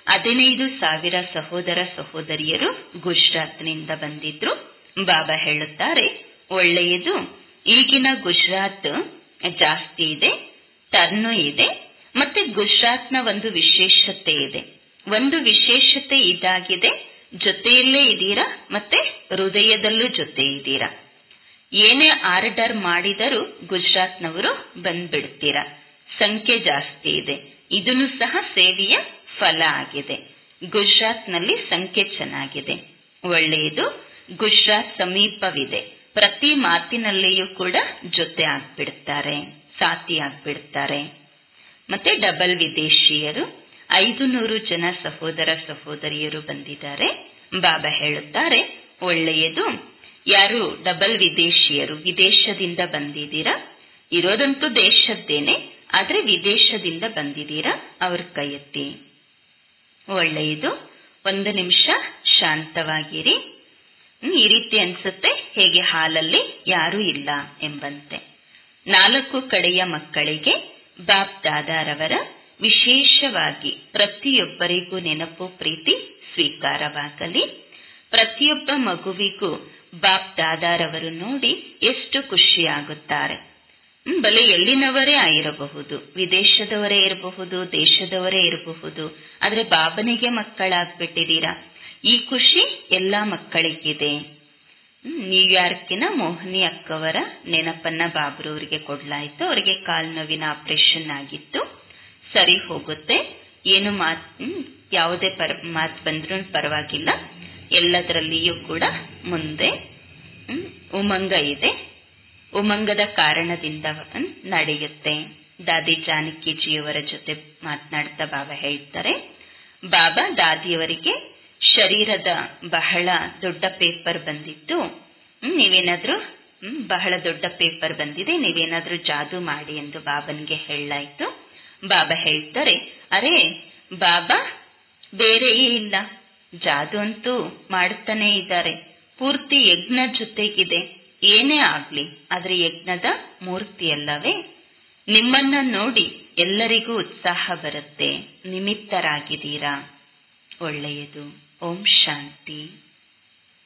ಹದಿನೈದು ಸಾವಿರ ಸಹೋದರ ಸಹೋದರಿಯರು ಗುಜರಾತ್ನಿಂದ ಬಂದಿದ್ರು ಬಾಬಾ ಹೇಳುತ್ತಾರೆ ಒಳ್ಳೆಯದು ಈಗಿನ ಗುಜರಾತ್ ಜಾಸ್ತಿ ಇದೆ ಟರ್ನು ಇದೆ ಮತ್ತೆ ಗುಜರಾತ್ನ ಒಂದು ವಿಶೇಷತೆ ಇದೆ ಒಂದು ವಿಶೇಷತೆ ಇದಾಗಿದೆ ಜೊತೆಯಲ್ಲೇ ಇದ್ದೀರಾ ಮತ್ತೆ ಹೃದಯದಲ್ಲೂ ಜೊತೆ ಇದ್ದೀರಾ ಏನೇ ಆರ್ಡರ್ ಮಾಡಿದರೂ ಗುಜರಾತ್ನವರು ಬಂದ್ಬಿಡ್ತೀರಾ ಸಂಖ್ಯೆ ಜಾಸ್ತಿ ಇದೆ ಇದನ್ನು ಸಹ ಸೇವೆಯ ಫಲ ಆಗಿದೆ ಗುಜರಾತ್ನಲ್ಲಿ ಸಂಖ್ಯೆ ಚೆನ್ನಾಗಿದೆ ಒಳ್ಳೆಯದು ಗುಜರಾತ್ ಸಮೀಪವಿದೆ ಪ್ರತಿ ಮಾತಿನಲ್ಲಿಯೂ ಕೂಡ ಜೊತೆ ಆಗ್ಬಿಡ್ತಾರೆ ಸಾಥಿ ಆಗ್ಬಿಡ್ತಾರೆ ಮತ್ತೆ ಡಬಲ್ ವಿದೇಶಿಯರು ಐದು ನೂರು ಜನ ಸಹೋದರ ಸಹೋದರಿಯರು ಬಂದಿದ್ದಾರೆ ಬಾಬಾ ಹೇಳುತ್ತಾರೆ ಒಳ್ಳೆಯದು ಯಾರು ಡಬಲ್ ವಿದೇಶಿಯರು ವಿದೇಶದಿಂದ ಬಂದಿದ್ದೀರಾ ಇರೋದಂತೂ ದೇಶದ್ದೇನೆ ಆದ್ರೆ ವಿದೇಶದಿಂದ ಬಂದಿದ್ದೀರಾ ಅವ್ರ ಕೈ ಎತ್ತಿ ಒಳ್ಳೆಯದು ಒಂದು ನಿಮಿಷ ಶಾಂತವಾಗಿರಿ ಈ ರೀತಿ ಅನ್ಸುತ್ತೆ ಹೇಗೆ ಹಾಲಲ್ಲಿ ಯಾರೂ ಇಲ್ಲ ಎಂಬಂತೆ ನಾಲ್ಕು ಕಡೆಯ ಮಕ್ಕಳಿಗೆ ಬಾಪ್ ದಾದಾರವರ ವಿಶೇಷವಾಗಿ ಪ್ರತಿಯೊಬ್ಬರಿಗೂ ನೆನಪು ಪ್ರೀತಿ ಸ್ವೀಕಾರವಾಗಲಿ ಪ್ರತಿಯೊಬ್ಬ ಮಗುವಿಗೂ ಬಾಪ್ ದಾದಾರವರು ನೋಡಿ ಎಷ್ಟು ಖುಷಿಯಾಗುತ್ತಾರೆ ಬಲೆ ಎಲ್ಲಿನವರೇ ಆಗಿರಬಹುದು ವಿದೇಶದವರೇ ಇರಬಹುದು ದೇಶದವರೇ ಇರಬಹುದು ಆದ್ರೆ ಬಾಬನಿಗೆ ಮಕ್ಕಳಾಗ್ಬಿಟ್ಟಿದ್ದೀರಾ ಈ ಖುಷಿ ಎಲ್ಲಾ ಮಕ್ಕಳಿಗಿದೆ ನ್ಯೂಯಾರ್ಕಿನ ಮೋಹಿನಿ ಅಕ್ಕವರ ನೆನಪನ್ನ ಬಾಬ್ರವರಿಗೆ ಕೊಡ್ಲಾಯ್ತು ಅವರಿಗೆ ಕಾಲ್ ನೋವಿನ ಆಪರೇಷನ್ ಆಗಿತ್ತು ಸರಿ ಹೋಗುತ್ತೆ ಏನು ಮಾತ್ ಯಾವುದೇ ಪರ ಮಾತು ಬಂದ್ರೂ ಪರವಾಗಿಲ್ಲ ಎಲ್ಲದರಲ್ಲಿಯೂ ಕೂಡ ಮುಂದೆ ಉಮಂಗ ಇದೆ ಉಮಂಗದ ಕಾರಣದಿಂದ ನಡೆಯುತ್ತೆ ದಾದಿ ಜಾನಕಿಜಿಯವರ ಜೊತೆ ಮಾತನಾಡ್ತಾ ಬಾಬಾ ಹೇಳ್ತಾರೆ ಬಾಬಾ ದಾದಿಯವರಿಗೆ ಶರೀರದ ಬಹಳ ದೊಡ್ಡ ಪೇಪರ್ ಬಂದಿತ್ತು ನೀವೇನಾದ್ರೂ ಬಹಳ ದೊಡ್ಡ ಪೇಪರ್ ಬಂದಿದೆ ನೀವೇನಾದ್ರೂ ಜಾದು ಮಾಡಿ ಎಂದು ಬಾಬನಿಗೆ ಹೇಳಲಾಯ್ತು ಬಾಬಾ ಹೇಳ್ತಾರೆ ಅರೆ ಬಾಬಾ ಬೇರೆಯೇ ಇಲ್ಲ ಜಾದು ಅಂತೂ ಮಾಡ್ತಾನೆ ಇದ್ದಾರೆ ಪೂರ್ತಿ ಯಜ್ಞ ಜೊತೆಗಿದೆ ಏನೇ ಆಗ್ಲಿ ಆದ್ರೆ ಯಜ್ಞದ ಮೂರ್ತಿಯಲ್ಲವೇ ನಿಮ್ಮನ್ನ ನೋಡಿ ಎಲ್ಲರಿಗೂ ಉತ್ಸಾಹ ಬರುತ್ತೆ ನಿಮಿತ್ತರಾಗಿದ್ದೀರಾ ಒಳ್ಳೆಯದು ಓಂ ಶಾಂತಿ